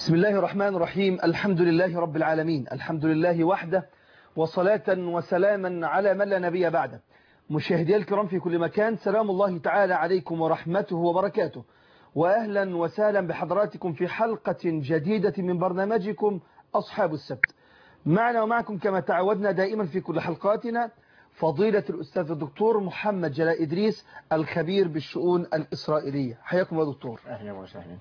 بسم الله الرحمن الرحيم الحمد لله رب العالمين الحمد لله وحده وصلاة وسلاما على من لا نبي بعده مشاهدي الكرام في كل مكان سلام الله تعالى عليكم ورحمته وبركاته وأهلا وسهلا بحضراتكم في حلقة جديدة من برنامجكم أصحاب السبت معنا ومعكم كما تعودنا دائما في كل حلقاتنا فضيلة الأستاذ الدكتور محمد جلاء إدريس الخبير بالشؤون الإسرائيلية حياكم يا دكتور أهلا وسهلا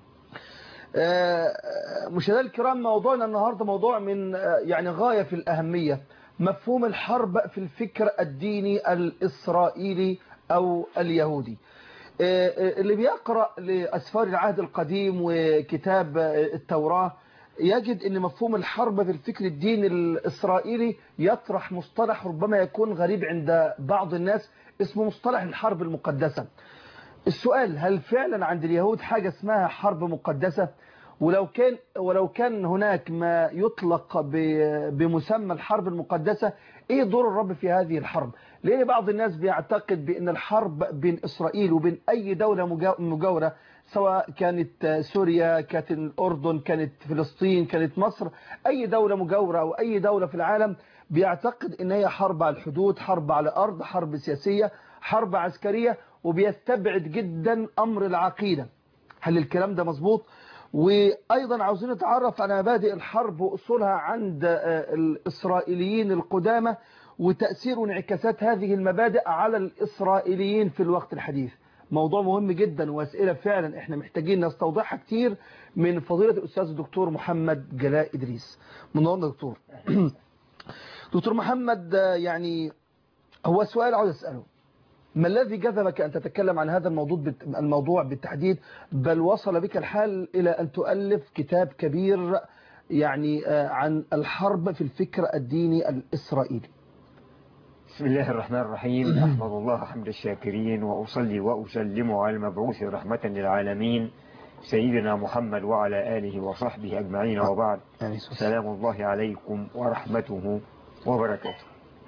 مشاهدينا الكرام موضوعنا النهاردة موضوع من يعني غاية في الأهمية مفهوم الحرب في الفكر الديني الإسرائيلي أو اليهودي اللي بيقرأ لأسفار العهد القديم وكتاب التوراة يجد أن مفهوم الحرب في الفكر الديني الإسرائيلي يطرح مصطلح ربما يكون غريب عند بعض الناس اسمه مصطلح الحرب المقدسة السؤال هل فعلا عند اليهود حاجة اسمها حرب مقدسة ولو كان ولو كان هناك ما يطلق بمسمى الحرب المقدسة ايه دور الرب في هذه الحرب لان بعض الناس بيعتقد بان الحرب بين اسرائيل وبين اي دولة مجاورة سواء كانت سوريا كانت الاردن كانت فلسطين كانت مصر اي دولة مجاورة او اي دولة في العالم بيعتقد ان هي حرب على الحدود حرب على الارض حرب سياسية حرب عسكرية وبيستبعد جدا امر العقيدة هل الكلام ده مظبوط وأيضا عاوزين نتعرف على مبادئ الحرب وأصولها عند الإسرائيليين القدامى وتأثير وانعكاسات هذه المبادئ على الإسرائيليين في الوقت الحديث موضوع مهم جدا وأسئلة فعلا احنا محتاجين نستوضحها كتير من فضيلة الأستاذ الدكتور محمد جلاء إدريس منورنا دكتور دكتور محمد يعني هو سؤال عاوز أسأله ما الذي جذبك أن تتكلم عن هذا الموضوع الموضوع بالتحديد بل وصل بك الحال إلى أن تؤلف كتاب كبير يعني عن الحرب في الفكر الديني الإسرائيلي بسم الله الرحمن الرحيم أحمد الله حمد الشاكرين وأصلي وأسلم على المبعوث رحمة للعالمين سيدنا محمد وعلى آله وصحبه أجمعين وبعد سلام الله عليكم ورحمته وبركاته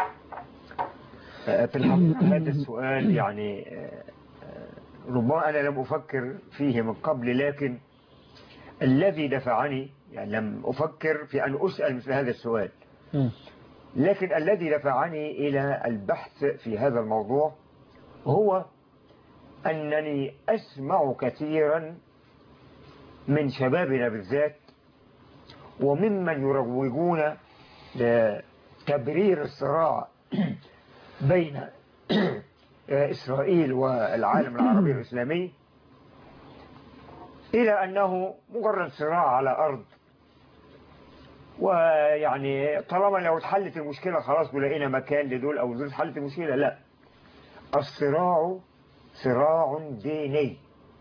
في الحقيقة هذا السؤال يعني ربما أنا لم أفكر فيه من قبل لكن الذي دفعني يعني لم أفكر في أن أسأل مثل هذا السؤال لكن الذي دفعني إلى البحث في هذا الموضوع هو أنني أسمع كثيرا من شبابنا بالذات وممن يروجون لتبرير الصراع بين إسرائيل والعالم العربي الإسلامي إلى أنه مجرد صراع على أرض ويعني طالما لو اتحلت المشكلة خلاص ولقينا مكان لدول أو دول اتحلت المشكلة لا الصراع صراع ديني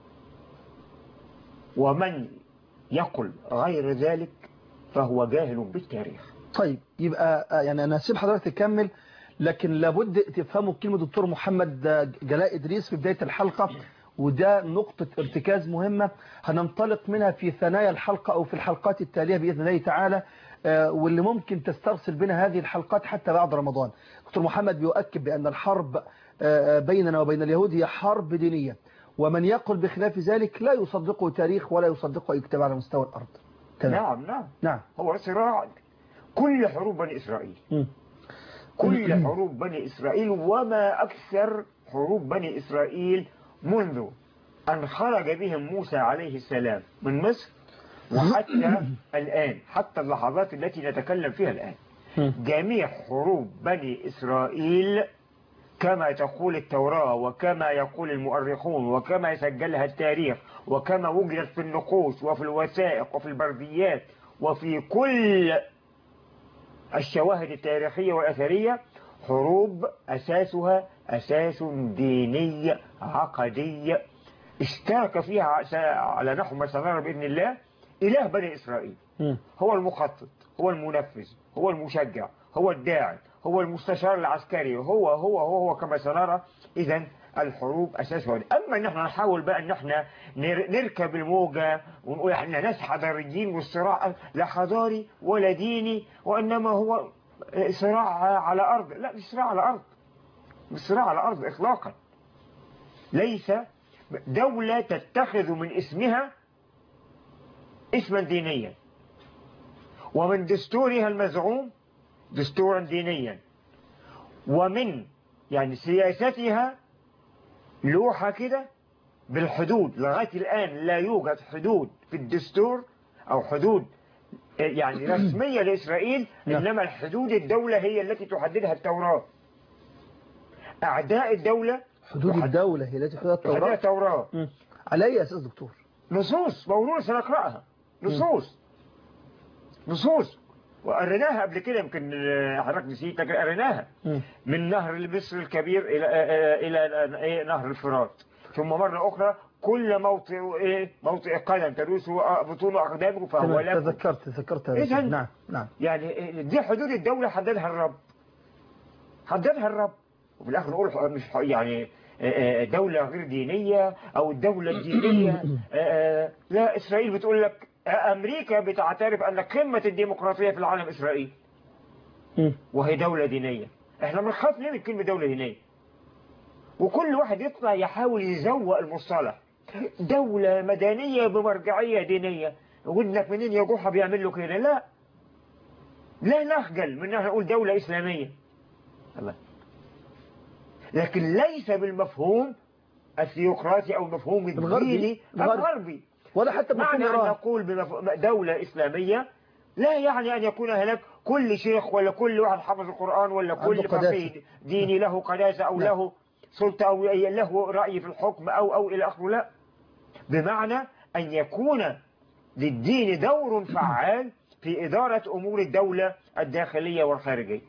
ومن يقل غير ذلك فهو جاهل بالتاريخ طيب يبقى يعني أنا هسيب حضرتك تكمل لكن لابد تفهموا كلمة دكتور محمد جلاء إدريس في بداية الحلقة وده نقطة ارتكاز مهمة هننطلق منها في ثنايا الحلقة أو في الحلقات التالية بإذن الله تعالى واللي ممكن تسترسل بنا هذه الحلقات حتى بعد رمضان دكتور محمد بيؤكد بأن الحرب بيننا وبين اليهود هي حرب دينية ومن يقل بخلاف ذلك لا يصدقه تاريخ ولا يصدقه أي كتاب على مستوى الأرض تمام. نعم نعم نعم هو صراع كل حروب بني إسرائيل م. كل حروب بني إسرائيل وما أكثر حروب بني إسرائيل منذ أن خرج بهم موسى عليه السلام من مصر وحتى الآن حتى اللحظات التي نتكلم فيها الآن جميع حروب بني إسرائيل كما تقول التوراة وكما يقول المؤرخون وكما يسجلها التاريخ وكما وجدت في النقوش وفي الوثائق وفي البرديات وفي كل الشواهد التاريخية والأثرية حروب أساسها أساس ديني عقدي اشترك فيها على نحو ما سنرى بإذن الله إله بني إسرائيل هو المخطط هو المنفذ هو المشجع هو الداعي هو المستشار العسكري هو هو هو, هو كما سنرى إذا الحروب أساسها أما نحن نحاول بقى أن احنا نركب الموجة ونقول احنا ناس حضاريين والصراع لا حضاري ولا ديني وإنما هو صراع على أرض لا مش صراع على أرض مش صراع على أرض إطلاقا ليس دولة تتخذ من اسمها اسما دينيا ومن دستورها المزعوم دستورا دينيا ومن يعني سياستها لوحة كده بالحدود لغاية الآن لا يوجد حدود في الدستور أو حدود يعني رسمية لإسرائيل نعم. إنما الحدود الدولة هي التي تحددها التوراة أعداء الدولة حدود تحد- الدولة هي التي حدودها تحددها التوراة التوراة مم. على أي أساس دكتور نصوص موضوع سنقرأها نصوص نصوص وقريناها قبل كده يمكن آه، حضرتك نسيت لكن قريناها مم. من نهر مصر الكبير إلى آه، آه، إلى آه، إيه، نهر الفرات ثم مرة أخرى كل موطئ إيه موطئ قدم تدوس آه، بطون أقدامه فهو تمام، لكم تذكرت تذكرت هذا إذن- الشيء. نعم نعم يعني دي حدود الدولة حددها الرب حددها الرب وفي الآخر نقول ح- مش ح- يعني آه، آه، دولة غير دينية أو الدولة الدينية آه، آه، لا إسرائيل بتقول لك آه، أمريكا بتعترف أن قمة الديمقراطية في العالم إسرائيل مم. وهي دولة دينية احنا بنخاف ليه من كلمة دولة دينية وكل واحد يطلع يحاول يزوق المصطلح دولة مدنية بمرجعية دينية ودنك منين يا جحا بيعمل له كده لا لا نخجل من ان نقول دولة إسلامية الله لكن ليس بالمفهوم الثيوقراطي أو المفهوم الغربي. الديني الغربي. الغربي ولا حتى مفهوم معنى أن إيران نقول بمف- دولة إسلامية لا يعني أن يكون هناك كل شيخ ولا كل واحد حفظ القرآن ولا عنده كل قداسة. فقيه ديني له قداسة أو نعم. له سلطة أو له رأي في الحكم أو أو إلى آخره لا بمعنى أن يكون للدين دور فعال في إدارة أمور الدولة الداخلية والخارجية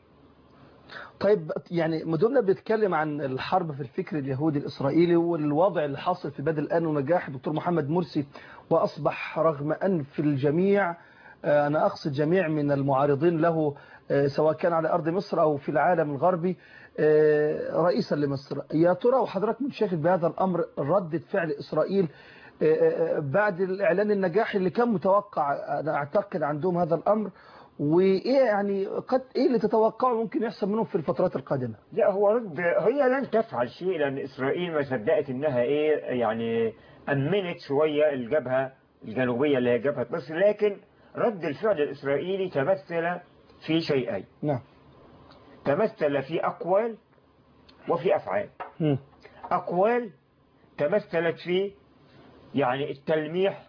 طيب يعني ما دمنا بنتكلم عن الحرب في الفكر اليهودي الإسرائيلي والوضع اللي حاصل في بدء الآن ونجاح الدكتور محمد مرسي وأصبح رغم أنف الجميع آه، أنا أقصد جميع من المعارضين له آه، سواء كان على أرض مصر أو في العالم الغربي آه، رئيسا لمصر يا ترى وحضرتك متشاهد بهذا الأمر ردة فعل إسرائيل آه، آه، بعد الإعلان النجاحي اللي كان متوقع أنا أعتقد عندهم هذا الأمر وإيه يعني قد إيه اللي تتوقعه ممكن يحصل منهم في الفترات القادمة لا هو رد هي لن تفعل شيء لأن إسرائيل ما صدقت إنها إيه يعني أمنت شوية الجبهة الجنوبية اللي هي جبهة مصر لكن رد الفعل الإسرائيلي تمثل في شيئين نعم تمثل في أقوال وفي أفعال مم. أقوال تمثلت في يعني التلميح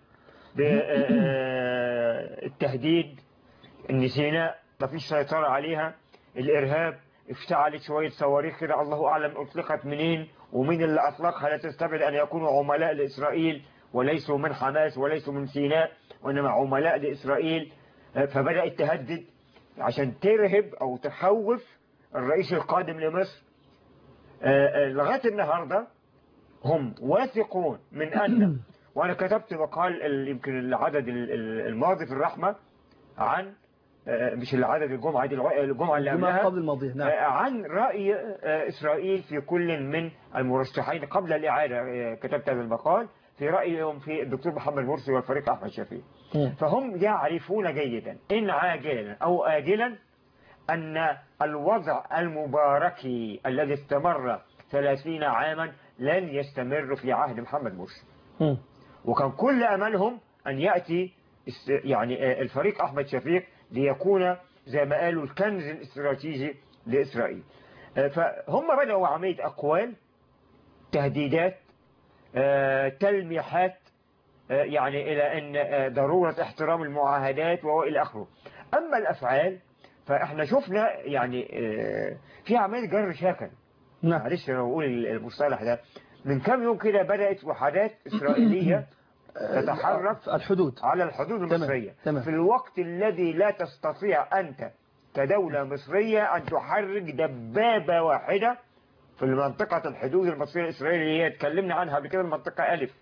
بالتهديد ان سيناء ما فيش سيطرة عليها الإرهاب افتعلت شوية صواريخ كده الله أعلم أطلقت منين ومين اللي أطلقها لا تستبعد أن يكونوا عملاء لإسرائيل وليسوا من حماس وليسوا من سيناء وإنما عملاء لإسرائيل فبدأت تهدد عشان ترهب أو تخوف الرئيس القادم لمصر آه، آه، لغاية النهاردة هم واثقون من أن وأنا كتبت مقال ال- يمكن العدد ال- ال- الماضي في الرحمة عن آه، مش العدد الجمعة دي الع- الجمعة اللي بما قبلها قبل الماضي نعم آه، عن رأي آه، إسرائيل في كل من المرشحين قبل الإعادة آه، كتبت هذا المقال في رأيهم في الدكتور محمد مرسي والفريق أحمد شفيق مم. فهم يعرفون جيدا إن عاجلا أو آجلا أن الوضع المباركي الذي استمر ثلاثين عاما لن يستمر في عهد محمد مرسي مم. وكان كل أملهم أن يأتي است- يعني آه، الفريق أحمد شفيق ليكون زي ما قالوا الكنز الاستراتيجي لإسرائيل آه، فهم بدأوا عملية أقوال تهديدات آه، تلميحات آه، يعني إلى أن آه، ضرورة احترام المعاهدات وإلى آخره أما الأفعال فإحنا شفنا يعني آه، في عملية جر شاكل نعم معلش أنا بقول المصطلح ده من كم يوم كده بدأت وحدات إسرائيلية تتحرك آه، الحدود على الحدود تمام، المصرية تمام. في الوقت الذي لا تستطيع أنت كدولة مصرية أن تحرك دبابة واحدة في منطقة الحدود المصرية الإسرائيلية اللي هي اتكلمنا عنها قبل كده المنطقة ألف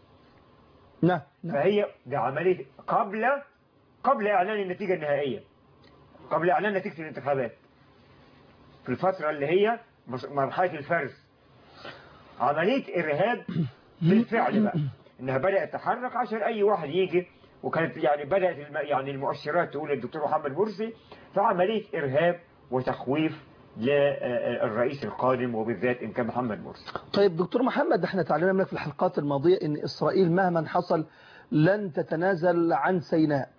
نعم نعم فهي دي عملية قبل قبل إعلان النتيجة النهائية قبل إعلان نتيجة الانتخابات في الفترة اللي هي مس- مرحلة الفرز عملية إرهاب بالفعل بقى إنها بدأت تتحرك عشان أي واحد يجي وكانت يعني بدأت الم- يعني المؤشرات تقول الدكتور محمد مرسي فعملية إرهاب وتخويف للرئيس القادم وبالذات إن كان محمد مرسي طيب دكتور محمد احنا تعلمنا منك في الحلقات الماضية ان اسرائيل مهما حصل لن تتنازل عن سيناء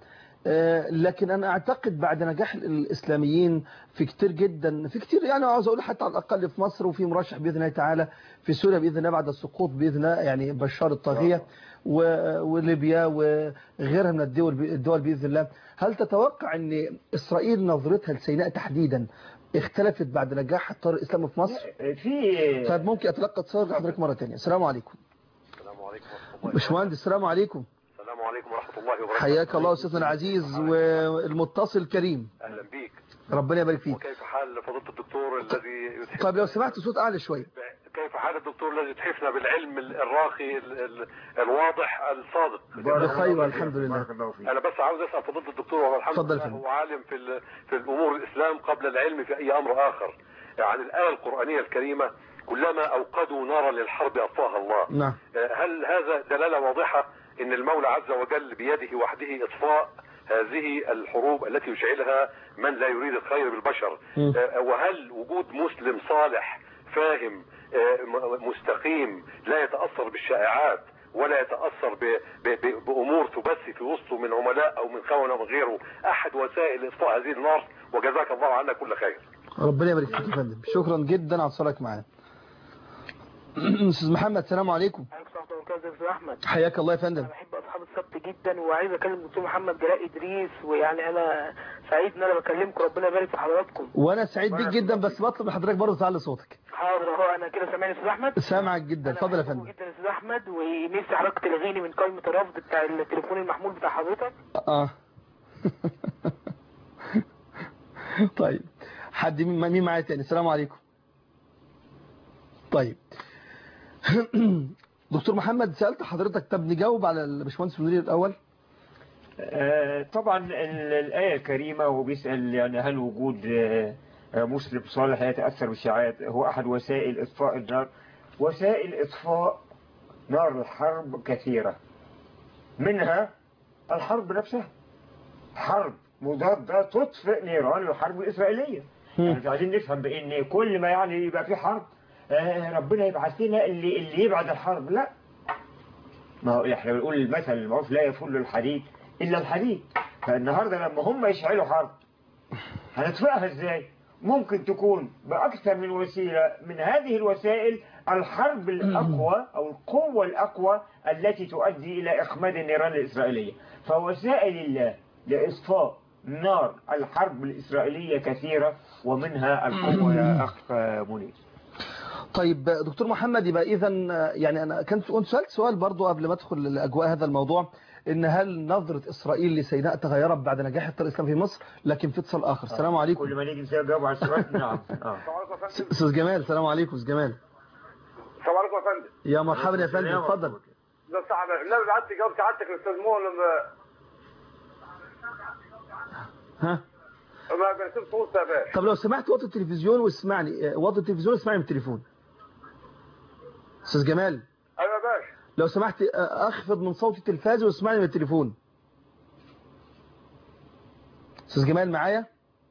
آه، لكن أنا أعتقد بعد نجاح الإسلاميين في كتير جدا في كتير يعني عاوز أقول حتى على الأقل في مصر وفي مرشح بإذن الله تعالى في سوريا بإذن الله بعد السقوط بإذن الله يعني بشار الطاغية و- وليبيا وغيرها من الدول الدول بإذن الله هل تتوقع أن إسرائيل نظرتها لسيناء تحديدا اختلفت بعد نجاح الطار الإسلامي في مصر؟ في طيب ممكن أتلقى اتصال حضرتك مرة تانية السلام عليكم السلام عليكم ورحمة الله باشمهندس السلام عليكم السلام عليكم ورحمة الله وبركاته حياك الله أستاذنا العزيز والمتصل الكريم أهلا بيك ربنا يبارك فيك وكيف حال فضيلة الدكتور الذي يتحف طيب لو سمحت صوت أعلى شوية كيف حال الدكتور الذي يتحفنا بالعلم الراقي ال- ال- الواضح الصادق بخير والحمد لله. بارك الله فيك أنا بس عاوز أسأل فضيلة الدكتور وهو الحمد اتفضل يا لله فندم. هو عالم في ال- في الأمور الإسلام قبل العلم في أي أمر آخر يعني الآية القرآنية الكريمة كلما أوقدوا نارا للحرب أطفاها الله نعم هل هذا دلالة واضحة ان المولى عز وجل بيده وحده اطفاء هذه الحروب التي يشعلها من لا يريد الخير بالبشر مم. آه، وهل وجود مسلم صالح فاهم آه، م- مستقيم لا يتأثر بالشائعات ولا يتأثر ب- ب- ب- بأمور تبث في وسطه من عملاء أو من خونة أو من غيره أحد وسائل إطفاء هذه النار وجزاك الله عنا كل خير ربنا يبارك فيك يا فندم شكرا جدا على اتصالك معانا استاذ محمد السلام عليكم عليكم السلام ورحمة الله وبركاته يا احمد حياك الله يا انا فندم بحب اصحاب السبت جدا وعايز اكلم الدكتور محمد جلاء ادريس ويعني انا سعيد ان انا بكلمكم ربنا يبارك في حضراتكم وانا سعيد بيك جدا بس بطلب من حضرتك برضه تعلي صوتك حاضر اهو انا كده سامعني يا استاذ احمد سامعك جدا أنا اتفضل يا بحبكم فندم جدا يا استاذ احمد ونفسي حضرتك تلغيني من قائمه الرفض بتاع التليفون المحمول بتاع حضرتك اه طيب حد مين مين معايا تاني السلام عليكم طيب دكتور محمد سألت حضرتك طب نجاوب على الباشمهندس المدير الأول آه، طبعا ال- الآية الكريمة هو بيسأل يعني هل وجود آه، آه، مسلم صالح يتأثر بالشعاعات هو أحد وسائل إطفاء النار وسائل إطفاء نار الحرب كثيرة منها الحرب نفسها حرب مضادة تطفئ نيران الحرب الإسرائيلية يعني مش عايزين نفهم بأن كل ما يعني يبقى في حرب آه، ربنا يبعث لنا اللي, اللي يبعد الحرب لا ما هو احنا بنقول المثل المعروف لا يفل الحديد الا الحديد فالنهارده لما هم يشعلوا حرب هنطفئها ازاي؟ ممكن تكون باكثر من وسيله من هذه الوسائل الحرب الاقوى او القوه الاقوى التي تؤدي الى اخماد النيران الاسرائيليه فوسائل الله لاصفاء نار الحرب الاسرائيليه كثيره ومنها القوه يا اخ منير طيب دكتور محمد يبقى اذا يعني انا كنت كنت سالت سؤال برضو قبل ما ادخل لاجواء هذا الموضوع ان هل نظره اسرائيل لسيناء تغيرت بعد نجاح الطريق الاسلامي في مصر لكن في اتصال اخر السلام عليكم كل ما نيجي نجاوب على السؤال نعم آه. استاذ جمال السلام عليكم استاذ جمال السلام عليكم يا فندم يا مرحبا يا فندم اتفضل ده صعب النبي بعت جاوبت سعادتك الاستاذ مو لما ها ما بنسيب صوت يا باشا طب لو سمحت وطي التلفزيون واسمعني اه، وطي التلفزيون واسمعني من التليفون استاذ جمال ايوه يا باشا لو سمحت اه، اخفض من صوت التلفاز واسمعني من التليفون استاذ جمال معايا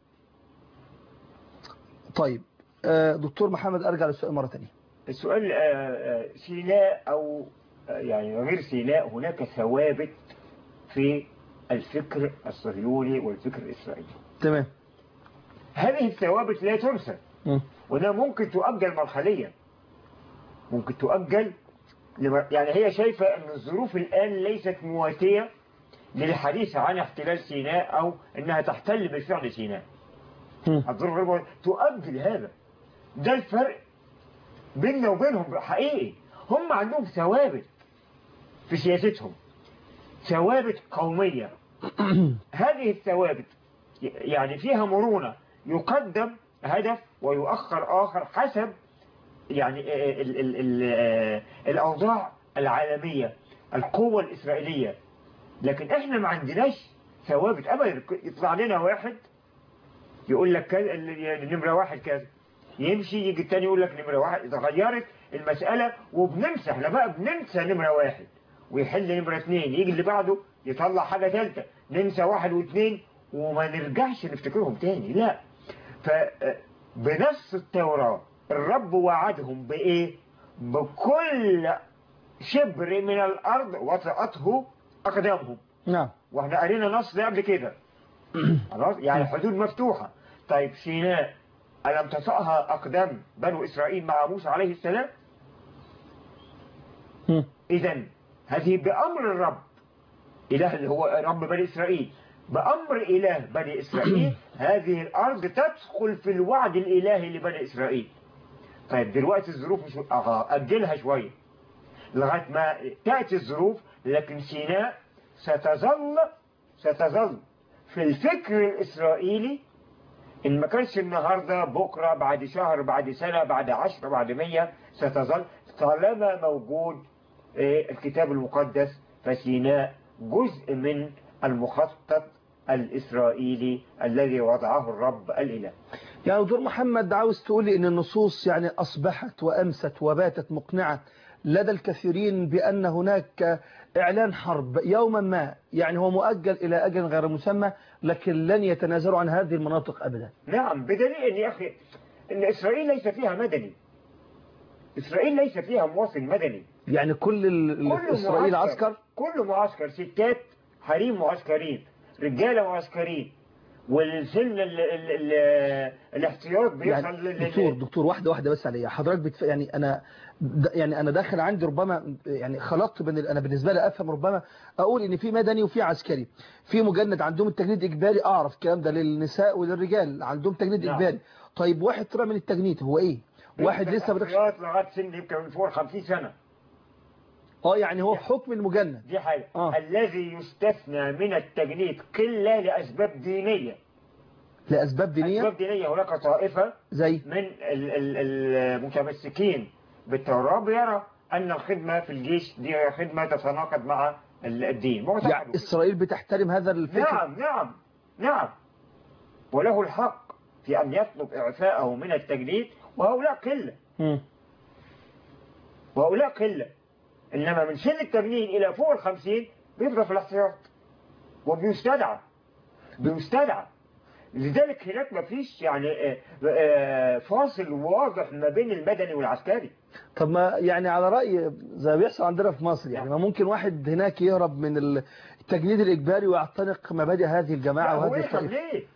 طيب اه، دكتور محمد ارجع للسؤال مره ثانيه السؤال آه، آه، سيناء أو آه، يعني غير سيناء هناك ثوابت في الفكر الصهيوني والفكر الإسرائيلي تمام هذه الثوابت لا تنسى مم. وإنها ممكن تؤجل مرحليا ممكن تؤجل لم- يعني هي شايفة أن الظروف الآن ليست مواتية للحديث عن احتلال سيناء أو أنها تحتل بالفعل سيناء مم. الظروف غير مواتية. تؤجل هذا ده الفرق بيننا وبينهم حقيقي هم عندهم ثوابت في سياستهم ثوابت قومية هذه الثوابت يعني فيها مرونة يقدم هدف ويؤخر آخر حسب يعني ال ال ال الأوضاع العالمية القوة الإسرائيلية لكن احنا ما عندناش ثوابت أبدا يطلع لنا واحد يقول لك كذا نمرة واحد كذا يمشي يجي التاني يقول لك نمرة واحد اتغيرت المسألة وبننسى احنا بقى بننسى نمرة واحد ويحل نمرة اثنين يجي اللي بعده يطلع حاجة ثالثة ننسى واحد واثنين وما نرجعش نفتكرهم تاني لا فبنص التوراة الرب وعدهم بإيه بكل شبر من الأرض وطأته أقدامهم نعم واحنا قرينا نص ده قبل كده خلاص يعني الحدود مفتوحة طيب سيناء ألم تطأها أقدام بنو إسرائيل مع موسى عليه السلام مم. إذا هذه بأمر الرب إله اللي هو رب بني إسرائيل بأمر إله بني إسرائيل هذه الأرض تدخل في الوعد الإلهي لبني إسرائيل طيب دلوقتي الظروف مش أها أجلها شوية لغاية ما تأتي الظروف لكن سيناء ستظل ستظل في الفكر الإسرائيلي إن ما كانش النهاردة بكرة بعد شهر بعد سنة بعد عشر بعد مية ستظل طالما موجود آه، الكتاب المقدس فسيناء جزء من المخطط الإسرائيلي الذي وضعه الرب الإله يعني دكتور محمد عاوز تقولي ان النصوص يعني اصبحت وامست وباتت مقنعة لدى الكثيرين بان هناك اعلان حرب يوما ما يعني هو مؤجل الى اجل غير مسمى لكن لن يتنازلوا عن هذه المناطق ابدا نعم بدليل ان يا اخي ان اسرائيل ليس فيها مدني اسرائيل ليس فيها مواطن مدني يعني كل ال- كل اسرائيل معسكر عسكر كل معسكر ستات حريم معسكرين رجاله معسكرين والسن ال ال ال الاحتياط بيوصل يعني لل- دكتور دكتور واحده واحده بس عليا حضرتك بتف... يعني انا د- يعني انا داخل عندي ربما يعني خلطت بين ال- انا بالنسبه لي افهم ربما اقول ان في مدني وفي عسكري في مجند عندهم التجنيد اجباري اعرف الكلام ده للنساء وللرجال عندهم تجنيد نعم. اجباري طيب واحد طلع من التجنيد هو ايه واحد لسه بدك الاحتياط لغايه سن يمكن من فوق 50 سنه اه يعني هو حكم المجند دي حاجه آه. الذي يستثنى من التجنيد قله لاسباب دينيه لاسباب دينيه اسباب دينيه هناك طائفه زي من ال- ال- المتمسكين بالتوراة بيرى أن الخدمة في الجيش دي خدمة تتناقض مع ال- الدين يعني معتقد اسرائيل بتحترم هذا الفكر نعم نعم نعم وله الحق في أن يطلب إعفاءه من التجنيد وهؤلاء قلة مم. وهؤلاء قلة إنما من سن التجنيد إلى فوق الخمسين بيفضل في الاحتياط وبيستدعى بيستدعى لذلك هناك ما فيش يعني آه، آه، فاصل واضح ما بين المدني والعسكري طب ما يعني على رأي زي ما بيحصل عندنا في مصر يعني ما ممكن واحد هناك يهرب من التجنيد الإجباري ويعتنق مبادئ هذه الجماعة لا، هو وهذه يفهم الطائفة ليه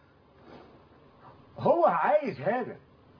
هو عايز هذا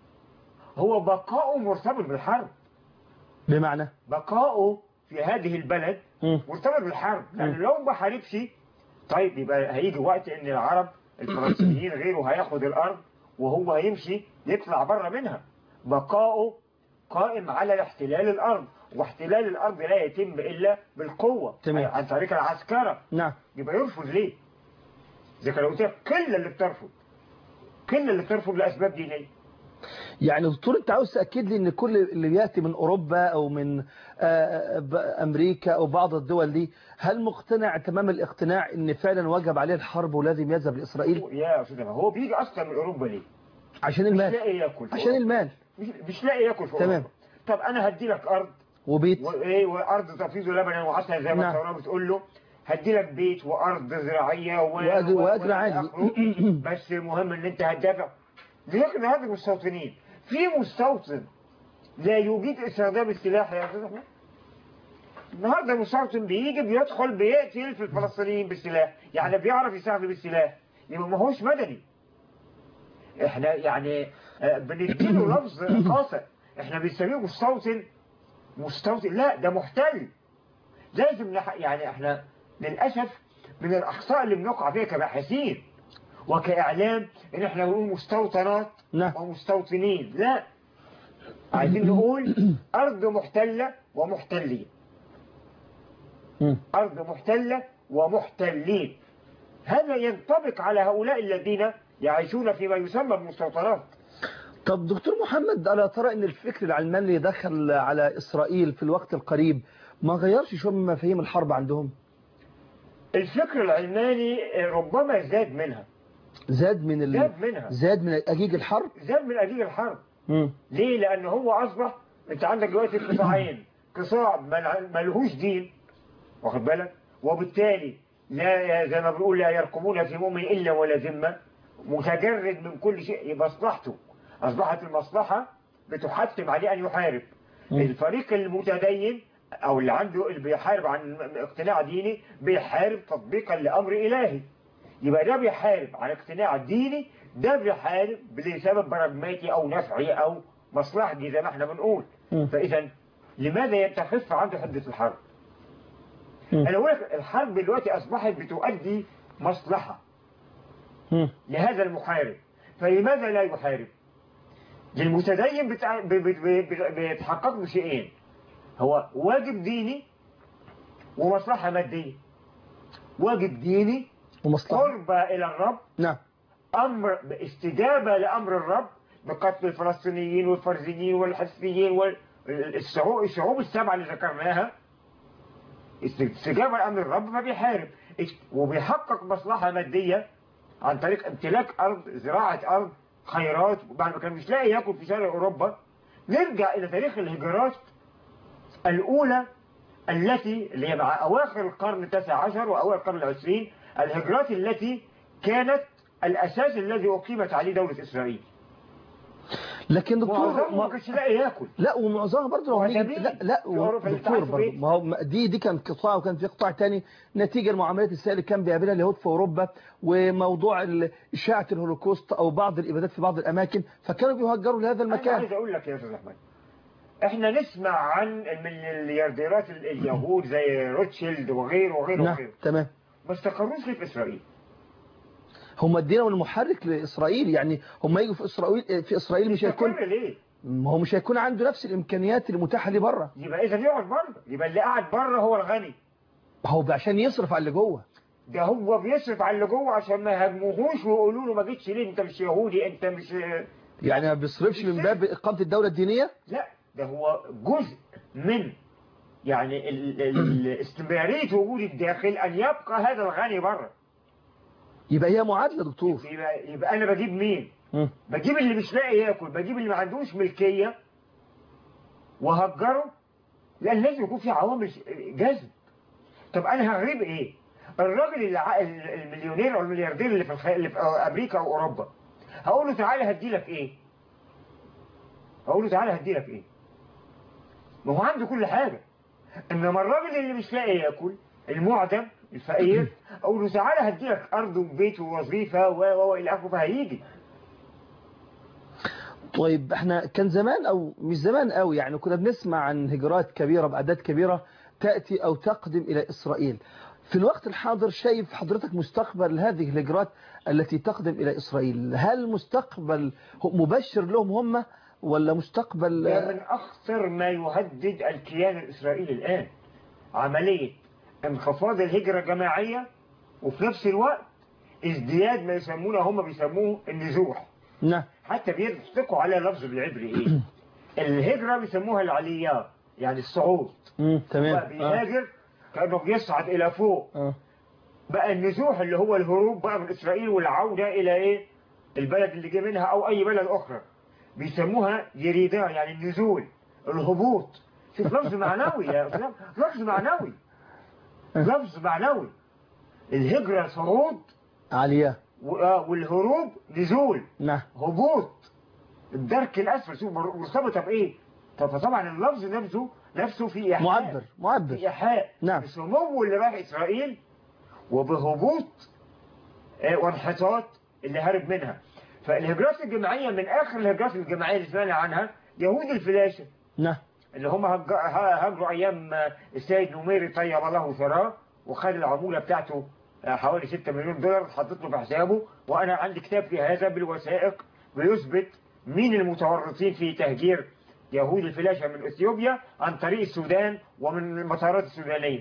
هو بقاؤه مرتبط بالحرب بمعنى بقاؤه في هذه البلد مم. مرتبط بالحرب لأن مم. لو ما حاربش طيب يبقى هيجي وقت ان العرب الفلسطينيين غيره هياخد الارض وهو هيمشي يطلع بره منها بقاؤه قائم على احتلال الارض واحتلال الارض لا يتم الا بالقوه تمام. عن طريق العسكره نعم يبقى يرفض ليه زي كان قلت لك كل اللي بترفض كل اللي بترفض لاسباب دينيه يعني دكتور انت عاوز تأكد لي ان كل اللي بيأتي من اوروبا او من آه، ب- امريكا او بعض الدول دي هل مقتنع تمام الاقتناع ان فعلا وجب عليه الحرب ولازم يذهب لاسرائيل يا استاذ هو بيجي اصلا من اوروبا ليه عشان مش المال لاقي ياكل في عشان أوروبا. المال مش, مش لاقي ياكل في تمام. أوروبا. طب انا هدي لك ارض وبيت وايه وارض تفيض لبنا وعسل زي ما نعم. التوراه بتقول له هدي لك بيت وارض زراعيه و... وأجر- و- وأجر و- عالي. آخره. بس المهم ان انت هتدافع لكن هذا المستوطنين في مستوطن لا يجيد استخدام السلاح يا استاذ احمد النهارده المستوطن بيجي بيدخل بيقتل في الفلسطينيين بالسلاح يعني بيعرف يستخدم السلاح يبقى ما هوش مدني احنا يعني آه، بنديله لفظ قاسى احنا بنسميه مستوطن مستوطن لا ده محتل لازم نح... يعني احنا للأسف من الأخطاء اللي بنقع فيها كباحثين وكإعلام إن احنا نقول مستوطنات نعم. ومستوطنين لا عايزين نقول أرض محتلة ومحتلين مم. أرض محتلة ومحتلين هذا ينطبق على هؤلاء الذين يعيشون فيما يسمى بالمستوطنات طب دكتور محمد ألا ترى أن الفكر العلماني اللي دخل على إسرائيل في الوقت القريب ما غيرش شوية من مفاهيم الحرب عندهم الفكر العلماني ربما زاد منها زاد من ال... زاد منها زاد من أجيج الحرب زاد من أجيال الحرب مم. ليه؟ لأن هو أصبح أنت عندك دلوقتي قطاعين قطاع مل- ملهوش دين واخد بالك وبالتالي لا زي ما بنقول لا يرقبون في مؤمن إلا ولا ذمة متجرد من كل شيء مصلحته أصبحت المصلحة بتحتم عليه أن يحارب مم. الفريق المتدين او اللي عنده اللي بيحارب عن اقتناع ديني بيحارب تطبيقا لامر الهي يبقى ده بيحارب عن اقتناع ديني ده بيحارب لسبب براجماتي او نفعي او مصلحتي زي ما احنا بنقول مم. فاذا لماذا يتخف عنده حده الحرب؟ مم. انا بقول لك الحرب دلوقتي اصبحت بتؤدي مصلحه مم. لهذا المحارب فلماذا لا يحارب للمتدين بتاع- ب- ب- ب- بيتحقق له شيئين هو واجب ديني ومصلحة مادية واجب ديني ومصلحة قربة إلى الرب نعم أمر استجابة لأمر الرب بقتل الفلسطينيين والفرزيين والحسيين والشعوب الشعوب السبعة اللي ذكرناها استجابة لأمر الرب فبيحارب وبيحقق مصلحة مادية عن طريق امتلاك أرض زراعة أرض خيرات بعد ما كان مش لاقي ياكل في شرق أوروبا نرجع إلى تاريخ الهجرات الأولى التي اللي هي مع أواخر القرن التاسع عشر وأوائل القرن العشرين الهجرات التي كانت الأساس الذي أقيمت عليه دولة إسرائيل لكن دكتور معظمهم ما ما كانش لاقي ياكل لا ومعظمها برضه لو هنيجي معتمين. لا لا في أوروبا اللي دكتور تعرفوا برضه إيه؟ ما هو دي دي كان قطاع وكان في قطاع تاني نتيجه المعاملات السيئه اللي كان بيقابلها اليهود في اوروبا وموضوع ال- اشاعه الهولوكوست او بعض الابادات في بعض الاماكن فكانوا بيهجروا لهذا أنا المكان عايز أقول لك يا أستاذ أحمد إحنا نسمع عن المليارديرات ال- اليهود زي روتشيلد وغيره وغيره نعم وغيره تمام ما استقروش ليه في إسرائيل هم ادينا المحرك لاسرائيل يعني هم يجوا في اسرائيل في اسرائيل مش هيكون استقر ليه؟ ما هو مش هيكون عنده نفس الامكانيات المتاحه ليه بره يبقى إذا يقعد بره يبقى اللي قاعد بره هو الغني هو عشان يصرف على اللي جوه ده هو بيصرف على اللي جوه عشان ما يهاجموهوش ويقولوا له ما جيتش ليه انت مش يهودي انت مش يعني ما بيصرفش من باب اقامه الدوله الدينيه لا ده هو جزء من يعني ال- ال- استمرارية وجود الداخل أن يبقى هذا الغني بره يبقى هي معادله دكتور يبقى, يبقى أنا بجيب مين؟ مم. بجيب اللي مش لاقي ياكل بجيب اللي ما عندوش ملكية وهجره لأن لازم يكون في عوامل جذب طب أنا هغريب إيه؟ الراجل اللي ع- المليونير أو الملياردير اللي في, الخ... اللي في أمريكا أو أوروبا هقول له تعالى هديلك إيه؟ هقول له تعالى هديلك إيه؟ ما هو عنده كل حاجة إنما الراجل اللي مش لاقي ياكل المعدم الفقير أقول له تعالى هديلك أرض وبيت ووظيفة و و إلى آخره فهيجي طيب احنا كان زمان او مش زمان قوي يعني كنا بنسمع عن هجرات كبيرة بأعداد كبيرة تأتي او تقدم الى اسرائيل في الوقت الحاضر شايف حضرتك مستقبل هذه الهجرات التي تقدم الى اسرائيل هل مستقبل مبشر لهم هم ولا مستقبل ده من أخطر ما يهدد الكيان الإسرائيلي الآن عملية انخفاض الهجرة الجماعية وفي نفس الوقت ازدياد ما يسمونه هم بيسموه النزوح نعم حتى بيطلقوا على لفظ بالعبري ايه الهجرة بيسموها العليات يعني الصعود مم. بقى تمام آه. بيهاجر كأنه بيصعد إلى فوق آه. بقى النزوح اللي هو الهروب بقى من إسرائيل والعودة إلى إيه البلد اللي جه منها أو أي بلد أخرى بيسموها يريدا يعني النزول الهبوط شوف لفظ معنوي يا أستاذ لفظ معنوي لفظ معنوي الهجرة صعود عالية و- آه، والهروب نزول نعم هبوط الدرك الأسفل شوف مر- مرتبطة بإيه طب فطبعا اللفظ نفسه نفسه في إيحاء معبر معبر في إيحاء نعم. بسمو اللي راح إسرائيل وبهبوط آه، وانحطاط اللي هرب منها فالهجرات الجماعية من آخر الهجرات الجماعية اللي سمعنا عنها يهود الفلاشة نعم اللي هم هج- ه- هاجروا أيام آه، السيد نميري طيب الله ثراه وخد العمولة بتاعته آه، حوالي 6 مليون دولار حطيت له في حسابه وأنا عندي كتاب في هذا بالوثائق بيثبت مين المتورطين في تهجير يهود الفلاشة من اثيوبيا عن طريق السودان ومن المطارات السودانية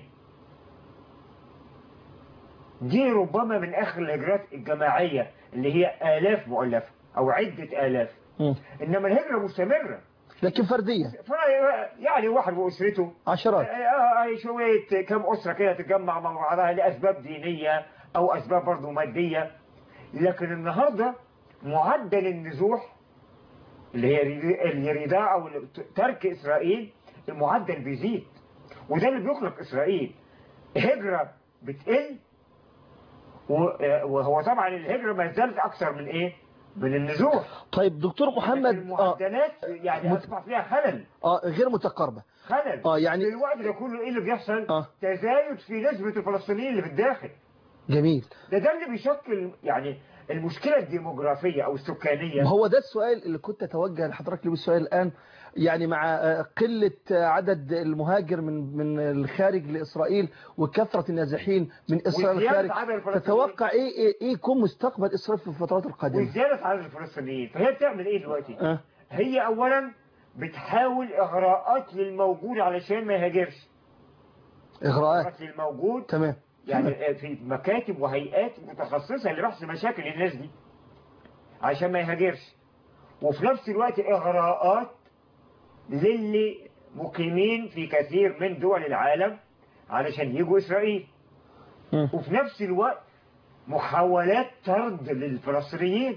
دي ربما من آخر الهجرات الجماعية اللي هي آلاف مؤلفة أو عدة آلاف مم. إنما الهجرة مستمرة لكن فردية فأنا يعني واحد وأسرته عشرات آه، آه، شوية كم أسرة كده تتجمع مع بعضها لأسباب دينية أو أسباب برضه مادية لكن النهاردة معدل النزوح اللي هي اليريداء أو ترك إسرائيل المعدل بيزيد وده اللي بيخلق إسرائيل هجرة بتقل و- آه، وهو طبعا الهجرة ما زالت أكثر من إيه؟ من النزوح طيب دكتور محمد اه, المعدلات يعني مت- اصبح فيها خلل آه غير متقاربة خلل اه يعني في الوقت ده كله ايه اللي بيحصل آه. تزايد في نسبة الفلسطينيين اللي في الداخل جميل ده ده اللي بيشكل يعني المشكلة الديموغرافية او السكانية ما هو ده السؤال اللي كنت أتوجه لحضرتك له بالسؤال الآن يعني مع آه، قلة آه، عدد المهاجر من من الخارج لإسرائيل وكثرة النازحين من إسرائيل وزيادة الخارج عدد الفلسطينيين. تتوقع إيه إيه إيه يكون مستقبل إسرائيل في الفترات القادمة؟ وزيادة عدد الفلسطينيين فهي بتعمل ايه دلوقتي آه. هي اولا بتحاول اغراءات للموجود علشان ما يهاجرش إغراءات اغراءات للموجود تمام يعني في مكاتب وهيئات متخصصة لبحث مشاكل الناس دي عشان ما يهاجرش وفي نفس الوقت إغراءات للي مقيمين في كثير من دول العالم علشان يجوا إسرائيل مم. وفي نفس الوقت محاولات طرد للفلسطينيين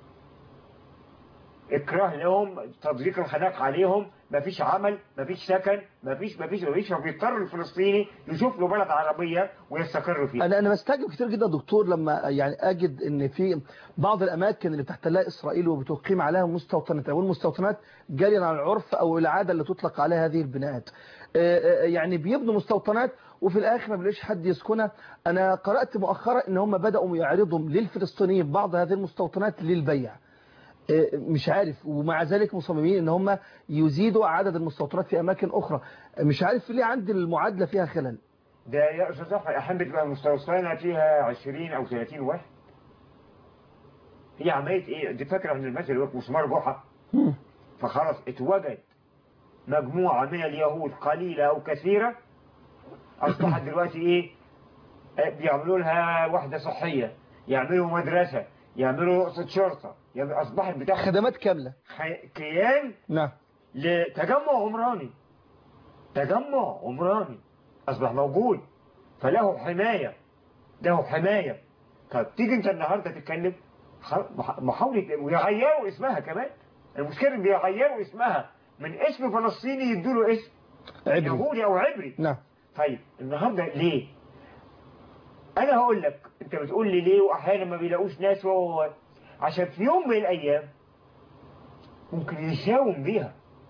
إكراه لهم تضييق الخناق عليهم مفيش عمل مفيش سكن مفيش مفيش مفيش فبيضطر الفلسطيني يشوف له بلد عربية ويستقر فيها انا انا بستعجب كتير جدا دكتور لما يعني اجد ان في بعض الاماكن اللي بتحتلها اسرائيل وبتقيم عليها مستوطنات او المستوطنات جاريا على العرف او العاده اللي تطلق عليها هذه البناءات آه، آه، يعني بيبنوا مستوطنات وفي الاخر ما بيلاقيش حد يسكنها انا قرات مؤخرا ان هم بداوا يعرضوا للفلسطينيين بعض هذه المستوطنات للبيع آه، مش عارف ومع ذلك مصممين ان هم يزيدوا عدد المستوطنات في اماكن اخرى مش عارف ليه عندي المعادله فيها خلل ده يا أستاذ أحمد أحيانا بتبقى مستوصلة فيها 20 أو 30 واحد هي عملية إيه؟ دي فاكرة من المثل اللي هو مسمار جحا مم. فخلاص اتوجد مجموعة من اليهود قليلة أو كثيرة أصبحت دلوقتي إيه؟ آه، بيعملوا لها وحدة صحية يعملوا مدرسة يعملوا نقطة شرطة يعني أصبحت بتاخد خدمات كامله خ- كيان نعم لتجمع عمراني تجمع عمراني أصبح موجود فله حماية له حماية طب تيجي أنت النهاردة تتكلم خ- مح- محاولة ويغيروا اسمها كمان المشكلة إن بيغيروا اسمها من اسم فلسطيني يدوا له اسم عبري يهودي أو عبري نعم طيب النهاردة ليه أنا هقول لك أنت بتقول لي ليه وأحيانا ما بيلاقوش ناس وهو عشان في يوم من الأيام ممكن يساوم بيها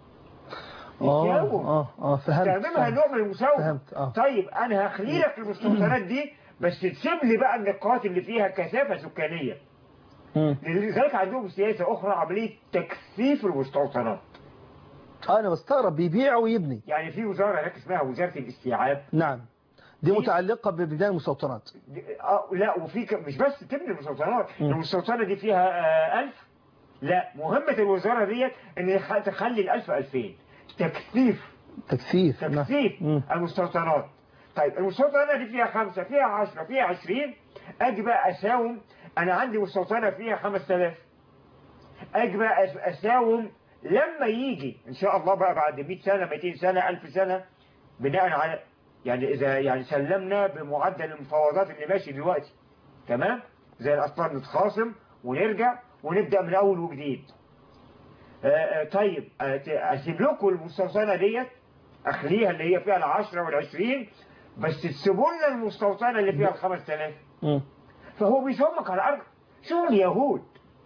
اه يساوم اه اه فهمت تعملها فهمت. نوع من المساومة فهمت اه طيب انا هخلي لك المستوطنات دي بس تسيب لي بقى النقاط اللي فيها كثافة سكانية مم. لذلك عندهم سياسة اخرى عملية تكثيف المستوطنات آه، انا بستغرب بيبيع ويبني يعني في وزارة هناك اسمها وزارة الاستيعاب نعم دي في- متعلقة ببناء المستوطنات دي- آه لا وفي ك- مش بس تبني المستوطنات مم. المستوطنة دي فيها آه ألف لا مهمة الوزارة ديت ان يخ- تخلي الألف ألفين تكثيف تكثيف نعم. تكثيف مم. المستوطنات طيب المستوطنة دي فيها خمسة فيها عشرة فيها عشرين أجي بقى أساوم أنا عندي مستوطنة فيها خمس تلاف أجي بقى أس- أساوم لما يجي إن شاء الله بقى بعد 100 سنة 200 سنة 1000 سنة بناء على يعني إذا يعني سلمنا بمعدل المفاوضات اللي ماشي دلوقتي تمام زي الأطفال نتخاصم ونرجع ونبدأ من أول وجديد آه، آه، طيب آه، ت- أسيب لكم المستوطنة ديت أخليها اللي هي فيها العشرة والعشرين بس تسيبوا لنا المستوطنة اللي فيها الخمس تلاف مم. فهو بيسومك على الأرض شغل يهود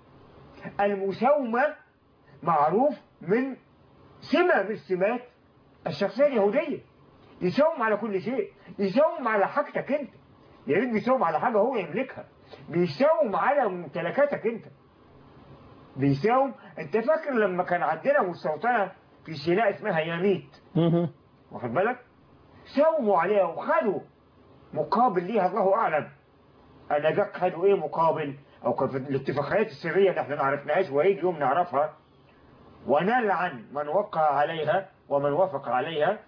المساومة معروف من سمة من سمات الشخصية اليهودية يساوم على كل شيء يساوم على حاجتك انت يا ريت بيساوم على حاجة هو يملكها بيساوم على ممتلكاتك انت بيساوم انت فاكر لما كان عندنا مستوطنة في سيناء اسمها ياميت مم. واخد بالك ساوموا عليها وخدوا مقابل ليها الله اعلم انا ذاك خدوا ايه مقابل او كان في الاتفاقيات السريه اللي احنا ما عرفناهاش وهيجي يوم نعرفها ونلعن من وقع عليها ومن وافق عليها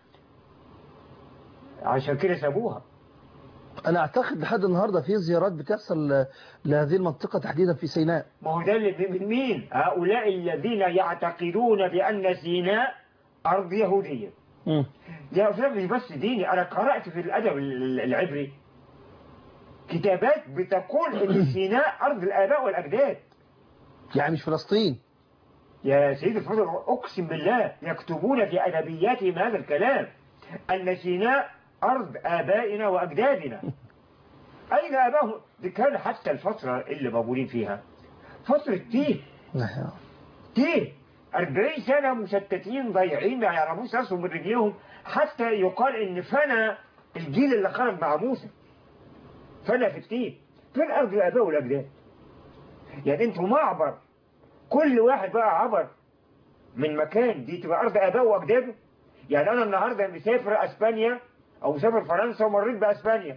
عشان كده سابوها انا اعتقد لحد النهاردة في زيارات بتحصل ل- لهذه المنطقة تحديدا في سيناء ما هو ده اللي من مين هؤلاء الذين يعتقدون بان سيناء ارض يهوديه مم. يا أستاذ مش بس ديني أنا قرأت في الأدب ال- العبري كتابات بتقول إن سيناء أرض الآباء والأجداد يعني مش فلسطين يا سيدي الفضل أقسم بالله يكتبون في أدبياتهم هذا الكلام أن سيناء أرض آبائنا وأجدادنا أين آبائهم؟ دي كان حتى الفترة اللي موجودين فيها فترة تيه نعم. تيه 40 سنة مشتتين ضايعين ما يعرفوش راسهم من رجليهم حتى يقال ان فنى الجيل اللي خرج مع موسى فنى في التيه فين ارض الاباء والاجداد يعني انتوا معبر كل واحد بقى عبر من مكان دي تبقى ارض اباء واجداده يعني انا النهارده مسافر اسبانيا او مسافر فرنسا ومريت باسبانيا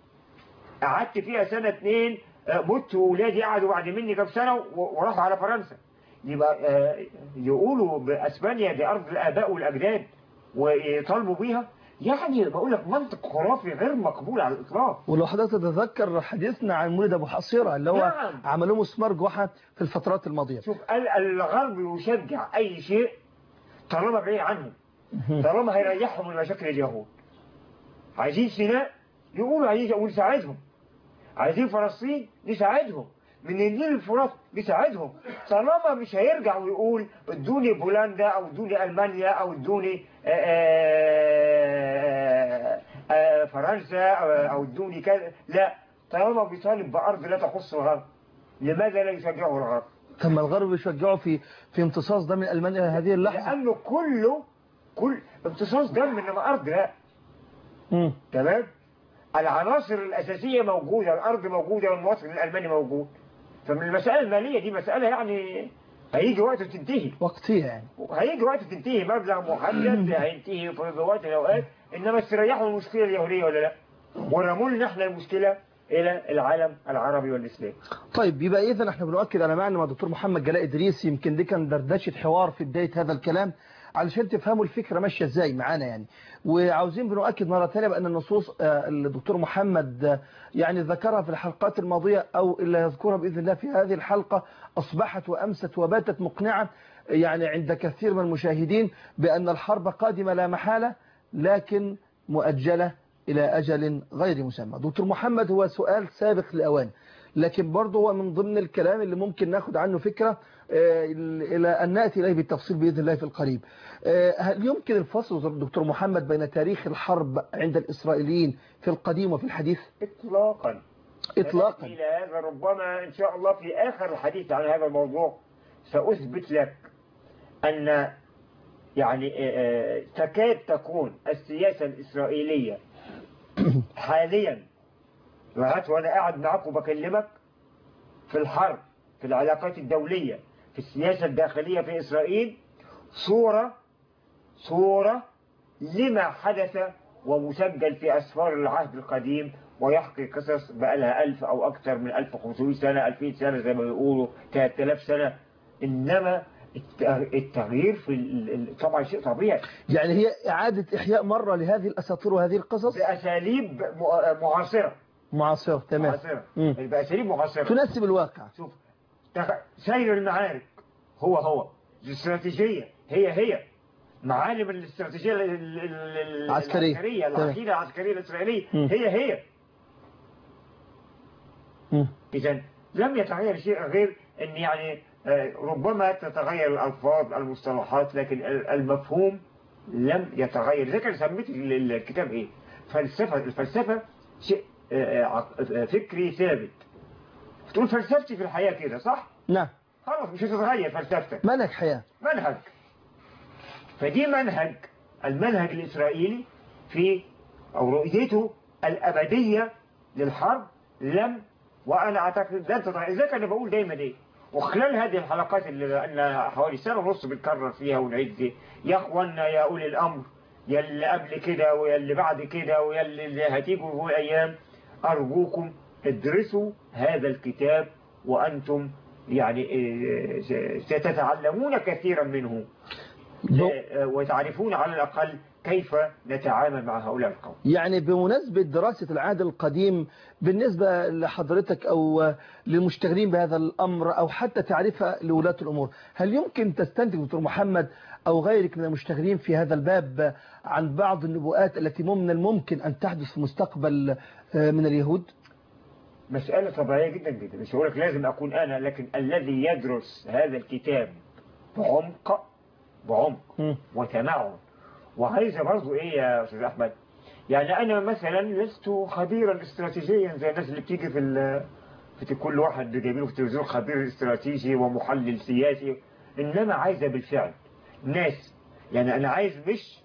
قعدت فيها سنه اتنين آه، مت واولادي قعدوا بعد مني كام سنه و- وراحوا على فرنسا يبقى آه، يقولوا باسبانيا دي ارض الاباء والاجداد ويطالبوا بيها يعني بقول لك منطق خرافي غير مقبول على الاطلاق ولو حضرتك تتذكر حديثنا عن مولد ابو حصيره اللي هو نعم. عملوه مسمار جحا في الفترات الماضيه شوف ال- الغرب يشجع اي شيء طالما بعيد عنهم طالما هيريحهم من مشاكل اليهود عايزين سيناء يقولوا عايزين ونساعدهم عايزين فلسطين نساعدهم من النيل الفرات نساعدهم طالما مش هيرجع ويقول ادوني بولندا او ادوني المانيا او ادوني آه، آه، آه، فرنسا او أو ادوني كذا لا طالما بيطالب بارض لا تخص الغرب لماذا لا يشجعه الغرب؟ ثم الغرب يشجعوا في في امتصاص ده من المانيا هذه اللحظه لانه كله كل امتصاص دم انما ارض لا مم. تمام العناصر الاساسيه موجوده الارض موجوده والمواطن الالماني موجود فمن المساله الماليه دي مساله يعني هيجي وقت تنتهي وقتيه يعني هيجي وقت تنتهي مبلغ محدد هينتهي في وقت من الاوقات انما استريحوا من المشكله اليهوديه ولا لا ورموا لنا احنا المشكله الى العالم العربي والاسلامي طيب يبقى اذا احنا بنؤكد على معنى مع دكتور محمد جلاء ادريس يمكن دي كان دردشه حوار في بدايه هذا الكلام علشان تفهموا الفكره ماشيه ازاي معانا يعني وعاوزين بنؤكد مره ثانيه بان النصوص آه، اللي الدكتور محمد آه، يعني ذكرها في الحلقات الماضيه او اللي يذكرها باذن الله في هذه الحلقه اصبحت وامست وباتت مقنعه يعني عند كثير من المشاهدين بان الحرب قادمه لا محاله لكن مؤجله إلى أجل غير مسمى دكتور محمد هو سؤال سابق لأوان لكن برضه هو من ضمن الكلام اللي ممكن ناخد عنه فكرة آه، إلى أن نأتي إليه بالتفصيل بإذن الله في القريب آه، هل يمكن الفصل دكتور محمد بين تاريخ الحرب عند الإسرائيليين في القديم وفي الحديث اطلاقا إطلاقا إلى هذا ربما إن شاء الله في آخر الحديث عن هذا الموضوع سأثبت لك أن يعني آه، آه، تكاد تكون السياسة الإسرائيلية حاليا وهات وأنا قاعد معاك وبكلمك في الحرب في العلاقات الدولية في السياسة الداخلية في إسرائيل صورة صورة لما حدث ومسجل في أسفار العهد القديم ويحكي قصص بقى لها ألف أو أكثر من 1500 سنة 2000 سنة زي ما بيقولوا 3000 سنة إنما الت- التغيير في ال- ال- طبعا شيء طبيعي يعني هي إعادة إحياء مرة لهذه الأساطير وهذه القصص بأساليب م- معاصرة معاصرة تمام معاصرة مم. بأساليب معاصرة تناسب الواقع شوف تخ- سير المعارك هو هو الاستراتيجية هي هي معالم الاستراتيجية ال- ال- ال- عسكرية. العسكرية تمام. العقيدة العسكرية الإسرائيلية مم. هي هي مم. إذا لم يتغير شيء غير أن يعني آه، ربما تتغير الألفاظ المصطلحات لكن ال- المفهوم لم يتغير زي كان سميت ال- ال- الكتاب إيه فلسفة الفلسفة شيء آه، آه، عق- آه، فكري ثابت تقول فلسفتي في الحياة كده صح؟ نعم خلاص مش هتتغير فلسفتك منهج حياة منهج فدي منهج المنهج الإسرائيلي في أو رؤيته الأبدية للحرب لم وأنا أعتقد لن تتغير لذلك أنا بقول دايما إيه وخلال هذه الحلقات اللي أنا حوالي سنة ونص بنكرر فيها ونعيد فيها يا أخوانا يا أولي الأمر يا اللي قبل كده ويا اللي بعد كده ويا اللي هتيجوا في أيام أرجوكم ادرسوا هذا الكتاب وأنتم يعني إيه، س- ستتعلمون كثيرا منه آه، وتعرفون على الأقل كيف نتعامل مع هؤلاء القوم يعني بمناسبة دراسة العهد القديم بالنسبة لحضرتك أو للمشتغلين بهذا الأمر أو حتى تعريفها لولاة الأمور هل يمكن تستنتج دكتور محمد أو غيرك من المشتغلين في هذا الباب عن بعض النبوءات التي من الممكن أن تحدث في المستقبل آه، من اليهود مسألة طبيعية جدا جدا مش هقولك لازم أكون أنا لكن الذي يدرس هذا الكتاب بعمق بعمق مم. وتمعن وعايزة برضو إيه يا أستاذ أحمد يعني أنا مثلا لست خبيرا استراتيجيا زي الناس اللي بتيجي في ال- في كل واحد جايبينه في التلفزيون خبير استراتيجي ومحلل سياسي انما عايزه بالفعل ناس يعني انا عايز مش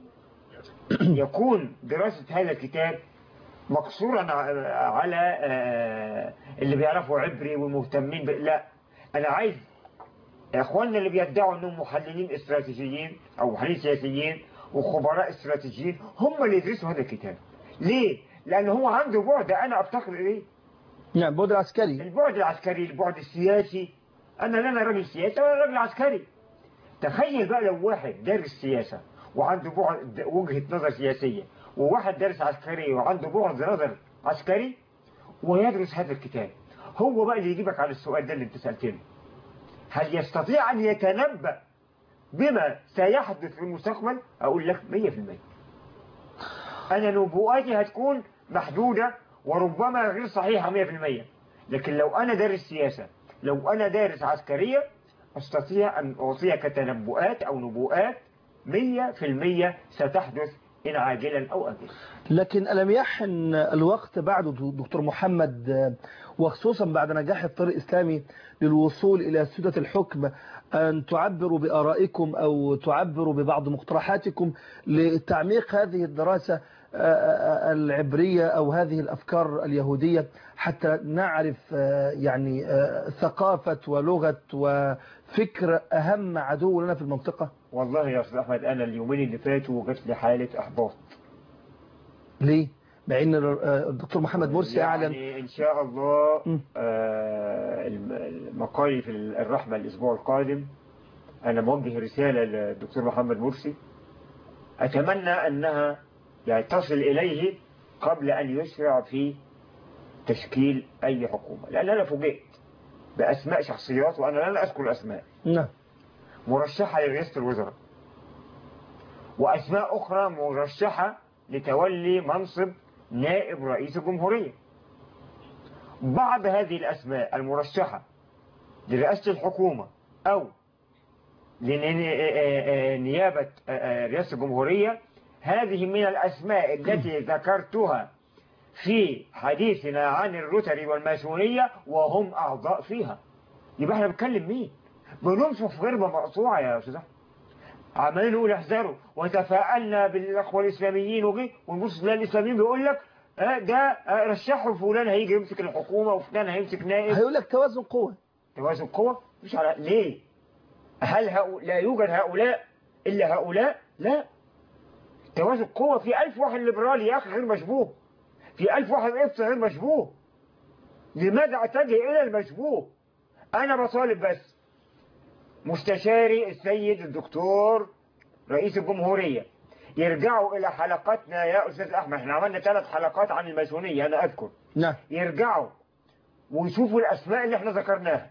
يكون دراسة هذا الكتاب مقصورا ع- على آه، اللي بيعرفوا عبري ومهتمين ب... لا انا عايز اخواننا اللي بيدعوا انهم محللين استراتيجيين او محللين سياسيين وخبراء استراتيجيين هم اللي يدرسوا هذا الكتاب ليه؟ لان هو عنده بعد انا افتقر اليه نعم بعد العسكري البعد العسكري البعد السياسي انا لا انا راجل سياسي ولا راجل عسكري تخيل بقى لو واحد دارس سياسة وعنده بعد وجهة نظر سياسية وواحد دارس عسكري وعنده بعد نظر عسكري ويدرس هذا الكتاب هو بقى اللي يجيبك على السؤال ده اللي انت سألتني هل يستطيع أن يتنبأ بما سيحدث في المستقبل أقول لك 100% أنا نبوءاتي هتكون محدودة وربما غير صحيحة 100% لكن لو أنا دارس سياسة لو أنا دارس عسكرية أستطيع أن أعطيك تنبؤات أو نبوءات 100% ستحدث إن عاجلا أو أجلا لكن ألم يحن الوقت بعد دكتور محمد آه، وخصوصا بعد نجاح الطريق الإسلامي للوصول إلى سدة الحكم أن تعبروا بآرائكم أو تعبروا ببعض مقترحاتكم لتعميق هذه الدراسة آه، آه، العبرية أو هذه الأفكار اليهودية حتى نعرف آه، يعني آه، ثقافة ولغة وفكر أهم عدو لنا في المنطقة والله يا أستاذ أحمد أنا اليومين اللي فاتوا جات لي حالة إحباط ليه؟ مع ان آه، الدكتور محمد مرسي اعلن يعني إن شاء الله م. آه، الم- المقالي في الرحمة الأسبوع القادم أنا موجه رسالة للدكتور محمد مرسي أتمنى أنها يعني تصل إليه قبل أن يسرع في تشكيل أي حكومة لأن أنا فوجئت بأسماء شخصيات وأنا لن أذكر أسماء نعم مرشحة لرئاسة الوزراء وأسماء أخرى مرشحة لتولي منصب نائب رئيس الجمهورية بعض هذه الأسماء المرشحة لرئاسة الحكومة أو لنيابة رئاسة الجمهورية هذه من الأسماء التي ذكرتها في حديثنا عن الروتري والماسونية وهم أعضاء فيها يبقى احنا بنتكلم مين بننفخ في غربة مقطوعة يا أستاذ أحمد. عمالين نقول احذروا وتفاءلنا بالإخوة الإسلاميين وجي ونبص لله الإسلاميين بيقول لك آه، ده آه، رشحوا فلان هيجي يمسك الحكومة وفلان هيمسك نائب هيقول لك توازن قوة توازن قوة مش على ليه هل هؤ... لا يوجد هؤلاء إلا هؤلاء لا توازن قوة في ألف واحد ليبرالي يا أخي غير مشبوه في ألف واحد إبس غير مشبوه لماذا أتجه إلى المشبوه أنا بطالب بس مستشاري السيد الدكتور رئيس الجمهورية يرجعوا إلى حلقاتنا يا أستاذ أحمد احنا عملنا ثلاث حلقات عن الماسونية أنا أذكر نعم يرجعوا ويشوفوا الأسماء اللي احنا ذكرناها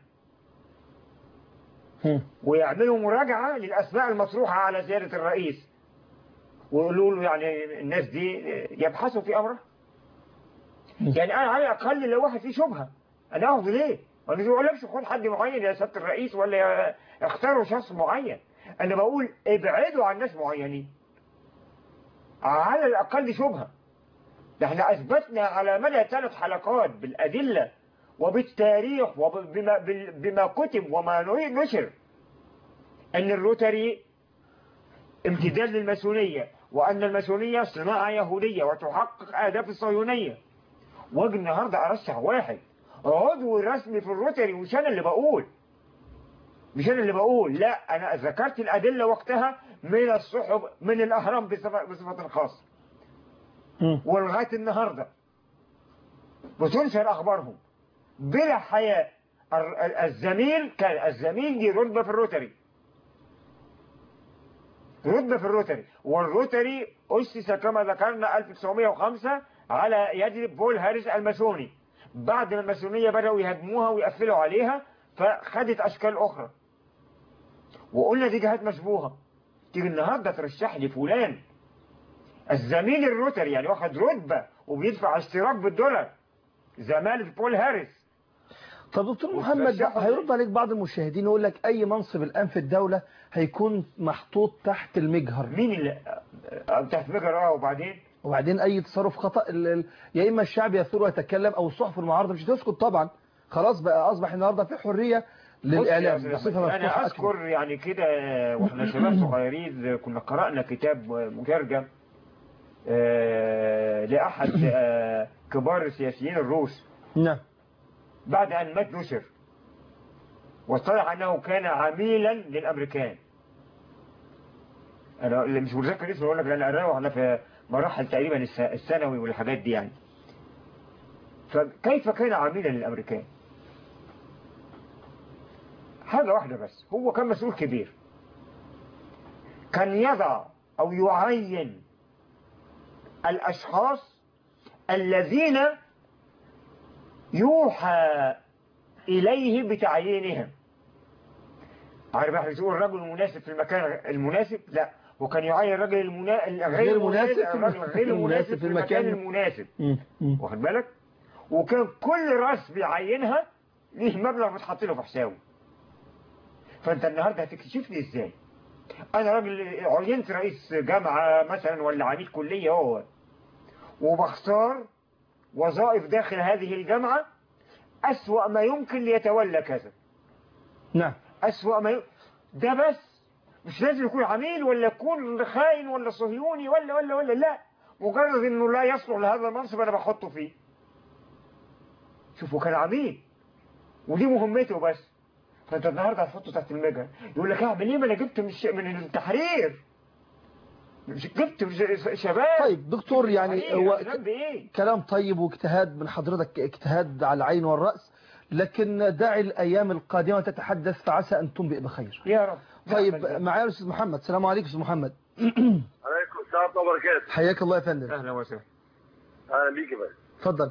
هم. ويعملوا مراجعة للأسماء المطروحة على سيادة الرئيس ويقولوا له يعني الناس دي يبحثوا في أمره يعني أنا على الأقل لو واحد فيه شبهة أنا أخذ ليه؟ أنا ما بقولكش خد حد معين يا سيادة الرئيس ولا يا- اختاروا شخص معين أنا بقول ابعدوا عن ناس معينين على الأقل شبهة ده احنا أثبتنا على مدى ثلاث حلقات بالأدلة وبالتاريخ وبما بال- بما كتب وما نشر أن الروتري امتداد للماسونية وأن الماسونية صناعة يهودية وتحقق أهداف الصهيونية واجي النهاردة أرشح واحد عضو رسمي في الروتري مش أنا اللي بقول مش أنا اللي بقول لا أنا ذكرت الأدلة وقتها من الصحف من الأهرام بصفة, بصفة خاصة هم. ولغاية النهاردة بتنشر أخبارهم بلا حياء ال- ال- الزميل كان الزميل دي رتبة في الروتري رتبة في الروتري والروتري أسس كما ذكرنا 1905 على يد بول هاريس الماسوني بعد ما الماسونية بدأوا يهدموها ويقفلوا عليها فخدت أشكال أخرى وقلنا دي جهات مشبوهة تيجي النهاردة ترشح لي فلان الزميل الروتري يعني واخد رتبة وبيدفع اشتراك بالدولار زمالة بول هاريس طب دكتور محمد وترشحوا هيرد عليك بعض المشاهدين يقول لك اي منصب الان في الدولة هيكون محطوط تحت المجهر مين اللي آه، تحت مجر اه وبعدين وبعدين اي تصرف خطأ ال- ال- يا اما الشعب يثور ويتكلم او الصحف المعارضة مش هتسكت طبعا خلاص بقى اصبح النهارده في حريه للاعلام بص يا أستاذ بصفه أحمد، مفتوحه انا أكبر. اذكر يعني كده واحنا شباب صغيرين كنا قرانا كتاب مترجم آه، لاحد آه، كبار السياسيين الروس نعم بعد ان مات نشر واطلع انه كان عميلا للامريكان انا اللي مش متذكر اسمه اقول لك لان قراه واحنا في مراحل تقريبا الس- الثانوي والحاجات دي يعني فكيف كان عميلا للامريكان حاجة واحدة بس هو كان مسؤول كبير كان يضع أو يعين الأشخاص الذين يوحى إليه بتعيينهم عارف احنا بنقول الرجل المناسب في المكان المناسب لا وكان يعين الرجل المنا... غير مناسب في الرجل غير المناسب في المكان المكان. المناسب مم. مم. واخد بالك وكان كل راس بيعينها ليه مبلغ بتحط له في حسابه فانت النهارده هتكتشفني ازاي انا راجل عينت رئيس جامعه مثلا ولا عميد كليه هو وبختار وظائف داخل هذه الجامعه اسوا ما يمكن ليتولى كذا نعم اسوا ما يمكن ده بس مش لازم يكون عميل ولا يكون خاين ولا صهيوني ولا ولا ولا لا مجرد انه لا يصلح لهذا المنصب انا بحطه فيه شوفوا كان عميل ودي مهمته بس فانت النهارده هتحطه تحت المجهر يقول لك اعمل ايه ما انا جبت من الش- من التحرير مش جبت ش- شباب طيب دكتور يعني تحرير، هو ذنب ايه كلام طيب واجتهاد من حضرتك اجتهاد على العين والرأس لكن دع الأيام القادمة تتحدث فعسى أن تنبئ بخير يا رب طيب نعم، معايا الأستاذ محمد السلام عليكم أستاذ محمد عليكم السلام ورحمه الله وبركاته حياك الله يا فندم اهلا وسهلا اهلا بيك يا فندم اتفضل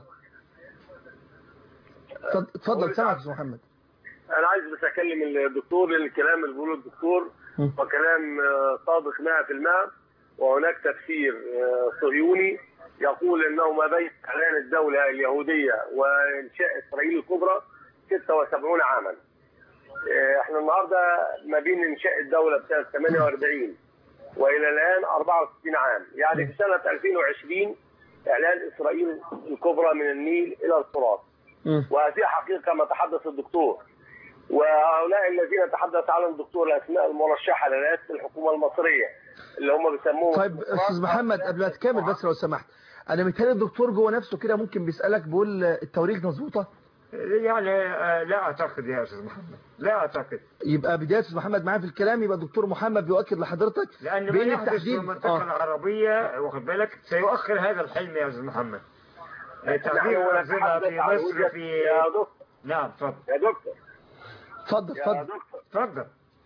اتفضل- اتفضل سامعك يا أستاذ محمد انا عايز بس اكلم الدكتور لان الكلام اللي بيقوله الدكتور م. وكلام آه، صادق 100% وهناك تفسير آه، صهيوني يقول انه ما بين اعلان الدوله اليهوديه وانشاء اسرائيل الكبرى 76 عاما آه، احنا النهارده ما بين انشاء الدوله بسنه 48 والى الان 64 عام يعني في سنه 2020 اعلان اسرائيل الكبرى من النيل الى الفرات مم. وهذه حقيقة كما تحدث الدكتور وهؤلاء الذين تحدث عنهم الدكتور الأسماء المرشحة لرئاسة الحكومة المصرية اللي هم بيسموهم طيب أستاذ محمد قبل ما تكمل بس لو سمحت أنا متهيألي الدكتور جوه نفسه كده ممكن بيسألك بيقول التوريخ مظبوطة يعني آه، لا اعتقد يا استاذ محمد لا اعتقد يبقى بداية أستاذ محمد معايا في الكلام يبقى الدكتور محمد بيؤكد لحضرتك لان ما بين يحدث في التحديد المنطقه آه. العربيه واخد بالك سيؤخر هذا الحلم يا استاذ محمد نحن تغيير الأنظمة نتحدث في عن مصر وجهة- في يا دكتور نعم اتفضل يا دكتور اتفضل يا اتفضل دكتور اتفضل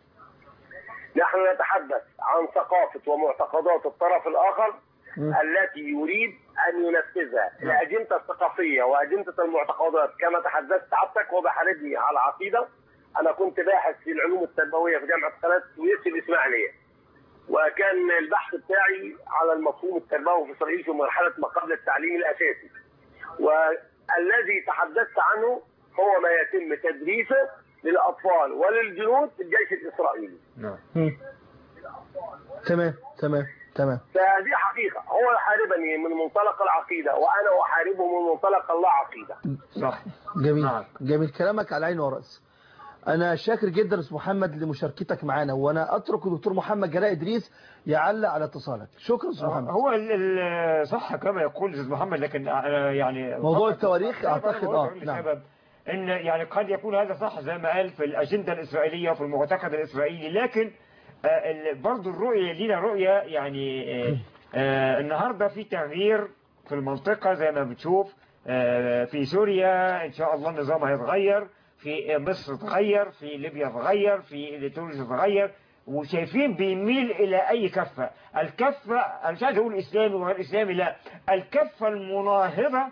نحن نتحدث عن ثقافة ومعتقدات الطرف الآخر مم. التي يريد أن ينفذها نعم. الأجندة الثقافية وأجندة المعتقدات كما تحدثت سعادتك وبحاربني على العقيدة أنا كنت باحث في العلوم التربوية في جامعة قناة السويس في الإسماعيلية وكان البحث بتاعي على المفهوم التربوي في إسرائيل في مرحلة ما قبل التعليم الأساسي والذي تحدثت عنه هو ما يتم تدريسه للأطفال وللجنود في الجيش الإسرائيلي نعم مم. تمام تمام تمام فهذه حقيقة هو يحاربني من منطلق العقيدة وأنا أحاربه من منطلق اللا عقيدة صح جميل نعم. جميل كلامك على العين والرأس أنا شاكر جدا أستاذ محمد لمشاركتك معنا وأنا أترك الدكتور محمد جلاء إدريس يعلق على اتصالك شكرا أستاذ محمد هو ال- ال- صح كما يقول استاذ محمد لكن آه، يعني موضوع فقط- التواريخ أنا أعتقد بقول آه، لك نعم. لسبب ان يعني قد يكون هذا صح زي ما قال في الاجنده الاسرائيليه وفي المعتقد الاسرائيلي لكن آه، ال- برضو الرؤيه لينا رؤيه يعني آه، آه، النهارده في تغيير في المنطقه زي ما بتشوف آه، في سوريا ان شاء الله النظام هيتغير في مصر اتغير في ليبيا اتغير في تونس اتغير وشايفين بيميل الى اي كفه الكفه انا مش عايز اقول اسلامي وغير اسلامي لا الكفه المناهضه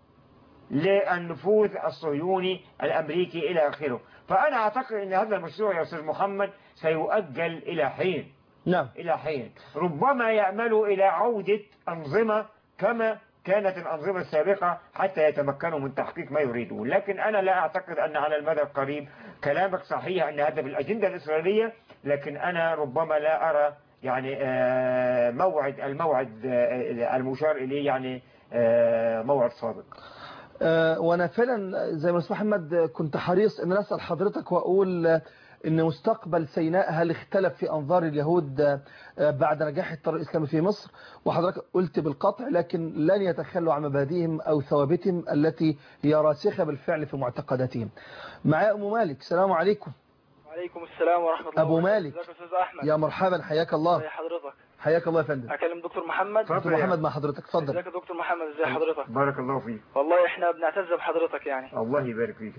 للنفوذ الصهيوني الامريكي الى اخره فانا اعتقد ان هذا المشروع يا استاذ محمد سيؤجل الى حين نعم الى حين ربما يعملوا الى عوده انظمه كما كانت الأنظمة السابقة حتى يتمكنوا من تحقيق ما يريدون لكن أنا لا أعتقد أن على المدى القريب كلامك صحيح أن هذا بالأجندة الإسرائيلية لكن أنا ربما لا أرى يعني آه، موعد الموعد آه، المشار إليه يعني آه، موعد صادق آه، وانا فعلا زي ما استاذ محمد كنت حريص ان أنا اسال حضرتك واقول آه، ان مستقبل سيناء هل اختلف في انظار اليهود آه، آه، بعد نجاح التيار الاسلامي في مصر وحضرتك قلت بالقطع لكن لن يتخلوا عن مبادئهم او ثوابتهم التي هي راسخه بالفعل في معتقداتهم. معايا ام مالك السلام عليكم وعليكم السلام ورحمة الله أبو وبركاته. مالك. ازيك يا استاذ احمد يا مرحبا حياك الله ازي حضرتك حياك الله يا فندم اكلم دكتور محمد اتفضل. دكتور محمد مع حضرتك اتفضل ازيك يا دكتور محمد ازي حضرتك بارك الله فيك والله احنا بنعتز بحضرتك يعني الله يبارك فيك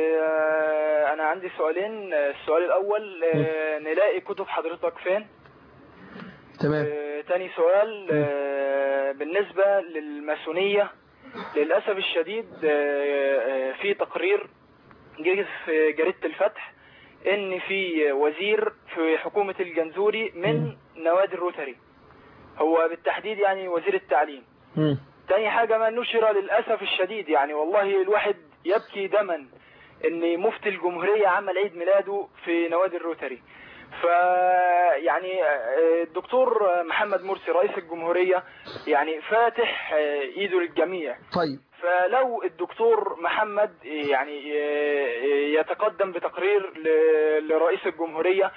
اه انا عندي سؤالين السؤال الاول اه نلاقي كتب حضرتك فين تمام اه تاني سؤال اه بالنسبة للماسونية للأسف الشديد اه اه في تقرير جه في جريدة الفتح ان في وزير في حكومة الجنزوري من نوادي الروتري هو بالتحديد يعني وزير التعليم مم. تاني حاجة ما نشر للأسف الشديد يعني والله الواحد يبكي دما ان مفتي الجمهورية عمل عيد ميلاده في نوادي الروتري ف يعني آه، الدكتور محمد مرسي رئيس الجمهورية يعني فاتح آه، ايده للجميع طيب فلو الدكتور محمد يعني يتقدم بتقرير ل- لرئيس الجمهورية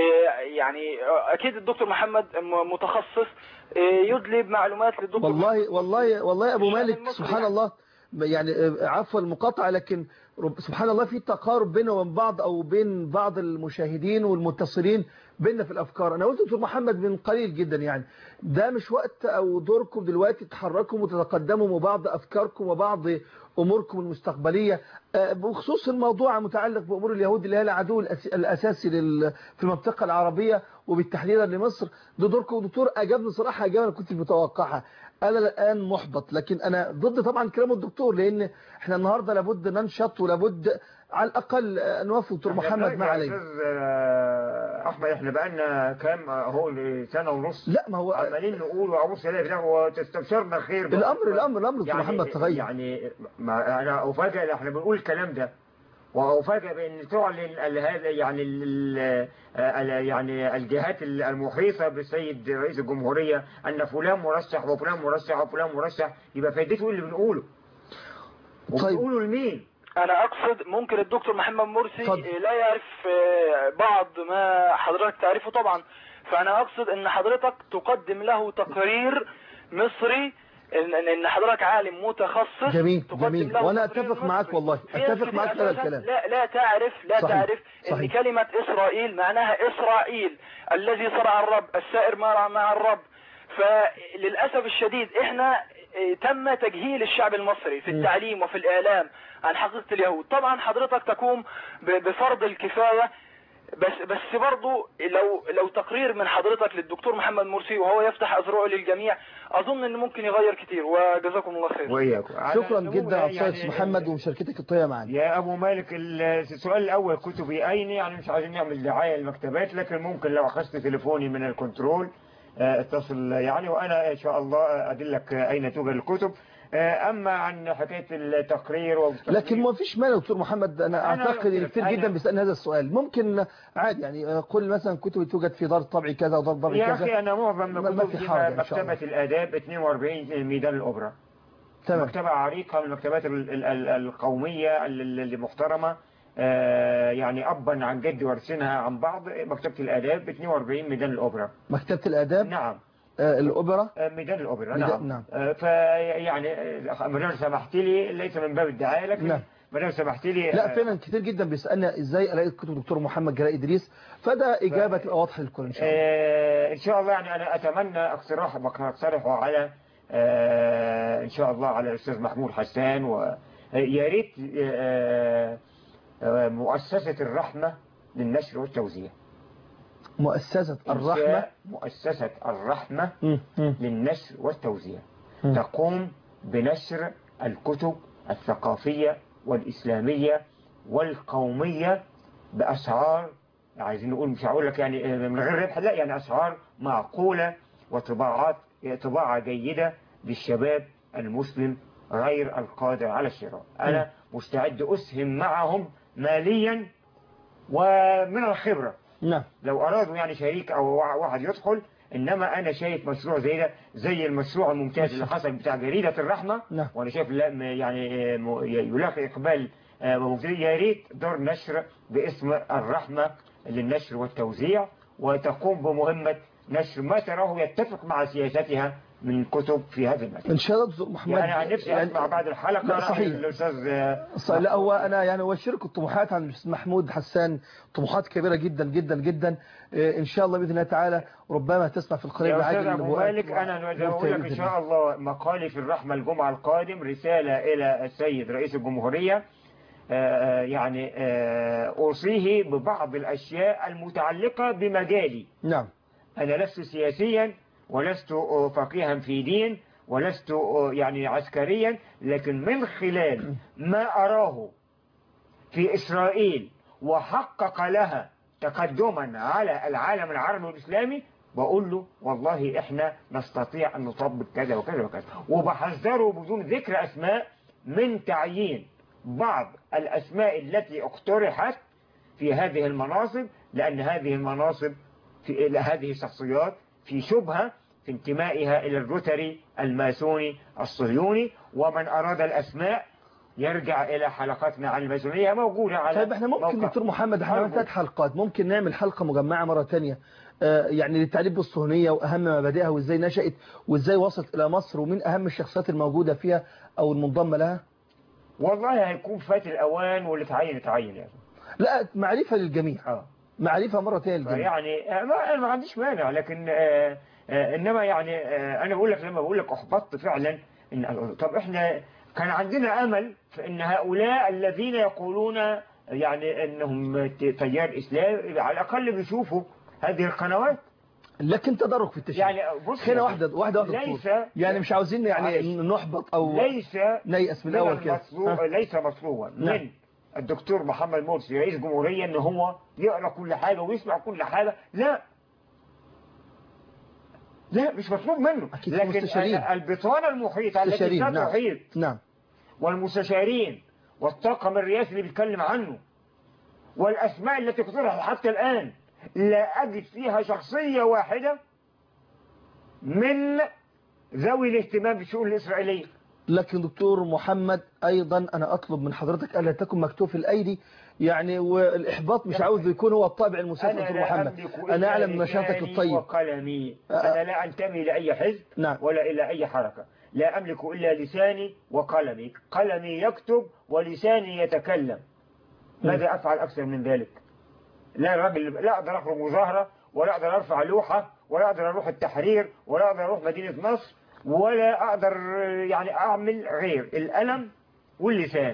يعني اكيد الدكتور محمد متخصص يدلي بمعلومات للدكتور والله والله والله يا ابو الشعب مالك المصري سبحان يعني. الله يعني عفوا المقاطعه لكن رب- سبحان الله في تقارب بينه وبين بعض او بين بعض المشاهدين والمتصلين بيننا في الافكار انا قلت دكتور محمد من قليل جدا يعني ده مش وقت او دوركم دلوقتي تتحركوا وتتقدموا وبعض افكاركم وبعض اموركم المستقبليه آه، بخصوص الموضوع المتعلق بامور اليهود اللي هي العدو الأس- الاساسي لل- في المنطقه العربيه وبالتحديد لمصر ده دوركم دكتور اجابني صراحه اجابه انا كنت متوقعها انا الان محبط لكن انا ضد طبعا كلام الدكتور لان احنا النهارده لابد ننشط ولابد على الاقل آه، نوافق دكتور محمد ما يا عليه استاذ آه، احمد احنا بقالنا كام آه، هو سنه ونص لا ما هو عمالين نقول وابص الاقي ده وتستبشرنا خير بقى. الامر الامر الامر دكتور يعني محمد تغير يعني ما انا افاجئ احنا بنقول الكلام ده وافاجئ بان تعلن ال- هذا يعني ال ال يعني الجهات المحيطه بالسيد رئيس الجمهوريه ان فلان مرشح وفلان مرشح وفلان مرشح يبقى فايدته إيه اللي بنقوله طيب. وبنقوله لمين؟ انا اقصد ممكن الدكتور محمد مرسي اتفضل. لا يعرف آه، بعض ما حضرتك تعرفه طبعا فانا اقصد ان حضرتك تقدم له تقرير مصري ان ان إن حضرتك عالم متخصص جميل، تقدم جميل. له وأنا تقرير أتفق معاك مصري. والله. في ناس أتفق كتير معاك في هذا أساساً الكلام. لا لا تعرف لا صحيح، تعرف ان صحيح. كلمة اسرائيل معناها اسرائيل الذي صرع الرب السائر مع مع الرب فللأسف الشديد احنا اه، تم تجهيل الشعب المصري في التعليم وفي الإعلام عن حقيقة اليهود طبعا حضرتك تقوم ب- بفرض الكفاية بس بس برضه لو لو تقرير من حضرتك للدكتور محمد مرسي وهو يفتح أذرعه للجميع أظن إنه ممكن يغير كتير وجزاكم الله خير واياكم على شكرا العموم جدا على يعني استاذ محمد ومشاركتك الطيبه معنا يا ابو مالك السؤال الاول كتبي اين يعني مش عايزين نعمل دعايه للمكتبات لكن ممكن لو اخذت تليفوني من الكنترول آه، اتصل يعني وانا ان شاء الله ادلك اين توجد الكتب آه، اما عن حكايه التقرير والتقرير لكن ما فيش مانع دكتور محمد انا أنا اعتقد ان قلت كتير لك، جدا أنا- بيسالني هذا السؤال ممكن عادي يعني قل مثلا كتب توجد في دار الطبع كذا ودار الطبع يا كذا اخي انا معظم ما- ما كتبي في في حاجة إن شاء الله. مكتبه الاداب 42 ميدان الاوبرا تمام مكتبة عريقة من المكتبات ال- ال- ال- القومية ال- ال- المحترمة آه، يعني أبا عن جد وارثينها عن بعض مكتبة الآداب 42 ميدان الأوبرا مكتبه الاداب نعم آه، الاوبرا آه، ميدان الأوبرا ميدان- نعم, نعم. آه، فيعني آه، مدام سمحت لي ليس من باب الدعاية لكن نعم. مدام سمحت لي لا آه، فعلا كتير جدا بيسالنا ازاي الاقي كتب دكتور محمد جلال ادريس فده اجابه تبقى واضحه للكل ان شاء الله آه، إن شاء الله يعني أنا أتمنى اقتراح أقترحه على آه، إن شاء الله على الأستاذ محمود حسان ويا ريت آه، آه، مؤسسة الرحمة للنشر والتوزيع مؤسسه الرحمه إنشاء مؤسسة الرحمة مم، مم، للنشر والتوزيع مم. تقوم بنشر الكتب الثقافية والإسلامية والقومية بأسعار عايزين نقول مش هقول لك يعني آه، من غير ربح لا يعني أسعار معقولة وطباعات طباعة جيدة للشباب المسلم غير القادر على الشراء أنا مستعد أسهم معهم ماليا ومن الخبرة نعم لو أرادوا يعني شريك أو واحد يدخل انما انا شايف مشروع زي ده زي المشروع الممتاز اللي حصل بتاع جريده الرحمه نعم. وانا شايف لا م- يعني آه، م- يلاقي اقبال آه، ممتاز يا ريت دار نشر باسم الرحمه للنشر والتوزيع وتقوم بمهمه نشر ما تراه يتفق مع سياستها من كتب في هذا المجال ان شاء الله دكتور محمد يعني عن نفسي اسمع بعد الحلقه لا، رأي صحيح. الاستاذ آه، صح لا هو انا يعني اشارك الطموحات عن الاستاذ محمود حسان طموحات كبيره جدا جدا جدا إيه، ان شاء الله باذن الله تعالى ربما تسمع في القريب يا العاجل استاذ ابو نبوءات مالك انا زي ما بقول لك بإذن ان شاء الله مقالي في الرحمه الجمعه القادم رساله الى السيد رئيس الجمهوريه آه، يعني آه، اوصيه ببعض الاشياء المتعلقه بمجالي نعم انا لست سياسيا ولست آه، فقيها في دين ولست آه، يعني عسكريا لكن من خلال ما اراه في اسرائيل وحقق لها تقدما على العالم العربي والاسلامي بقول له والله احنا نستطيع ان نطبق كذا وكذا وكذا وبحذره بدون ذكر اسماء من تعيين بعض الاسماء التي اقترحت في هذه المناصب لان هذه المناصب في هذه الشخصيات في شبهه في انتمائها الى الروتري الماسوني الصهيوني ومن اراد الاسماء يرجع الى حلقاتنا عن الماسونيه موجوده على طيب احنا ممكن موقع. دكتور محمد احنا عملنا مربوط. ثلاث حلقات ممكن نعمل حلقه مجمعه مره ثانيه يعني للتعريف بالصهيونيه واهم مبادئها وازاي نشأت وازاي وصلت الى مصر ومن اهم الشخصيات الموجوده فيها او المنضمه لها والله هيكون فات الاوان واللي اتعين اتعين يعني لا معرفه للجميع اه معرفه مره ثانيه للجميع يعني آه، ما انا ما عنديش مانع لكن آه آه انما يعني آه انا بقول لك لما بقول لك احبطت فعلا ان طب احنا كان عندنا امل في ان هؤلاء الذين يقولون يعني انهم تيار اسلامي على الاقل بيشوفوا هذه القنوات لكن تدرج في التشريع يعني بص خلينا واحده واحده واحده ليس دكتور. يعني مش عاوزين يعني معلش. نحبط او ليس نيأس من من الاول كده المطلوب ها؟ ليس مطلوبا نعم. من الدكتور محمد مرسي رئيس جمهورية ان هو يقرا كل حاجة ويسمع كل حاجة لا لا مش مطلوب منه أكيد لكن مستشارين. البطانة المحيطة التي مستشارين نعم تحيط نعم والمستشارين والطاقم الرئاسي اللي بيتكلم عنه والأسماء التي اقترحت حتى الآن لا أجد فيها شخصية واحدة من ذوي الاهتمام بالشؤون الإسرائيلية لكن دكتور محمد ايضا انا اطلب من حضرتك الا تكن مكتوف الايدي يعني والاحباط مش عاوز يكون هو الطابع المسيطر أنا دكتور لا محمد أملك انا إلا اعلم نشاطك لساني الطيب وقلمي آه. أنا لا أنتمي لأي حزب نعم. ولا إلى أي حركة لا أملك إلا لساني وقلمي قلمي يكتب ولساني يتكلم ماذا أفعل أكثر من ذلك لا راجل لا أقدر أخرج مظاهرة ولا أقدر أرفع لوحة ولا أقدر أروح التحرير ولا أقدر أروح مدينة نصر ولا أقدر يعني أعمل غير الألم واللسان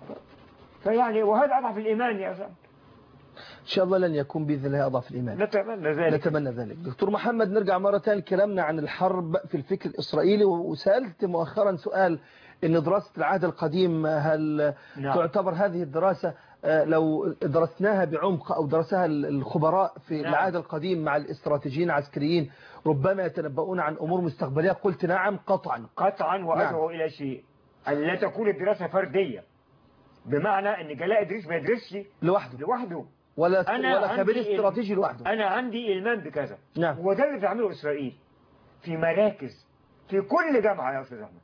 فيعني وهذا أضعف الإيمان يا أخي ان شاء الله لن يكون باذن الله اضعف الايمان نتمنى ذلك نتمنى ذلك دكتور محمد نرجع مرة ثانيه كلامنا عن الحرب في الفكر الإسرائيلي وسألت مؤخرا سؤال إن دراسة العهد القديم هل نعم. تعتبر هذه الدراسة آه، لو درسناها بعمق أو درسها الخبراء في نعم. العهد القديم مع الاستراتيجيين العسكريين ربما يتنبؤون عن أمور مستقبلية قلت نعم قطعا قطعا وأدعو إلى شيء أن لا تكون الدراسة فردية بمعنى أن جلاء إدريس ما يدرسش لوحده لوحده ولا أنا ولا خبير عندي استراتيجي لوحده أنا عندي إلمان بكذا نعم وده اللي بتعمله إسرائيل في مراكز في كل جامعة يا أستاذ أحمد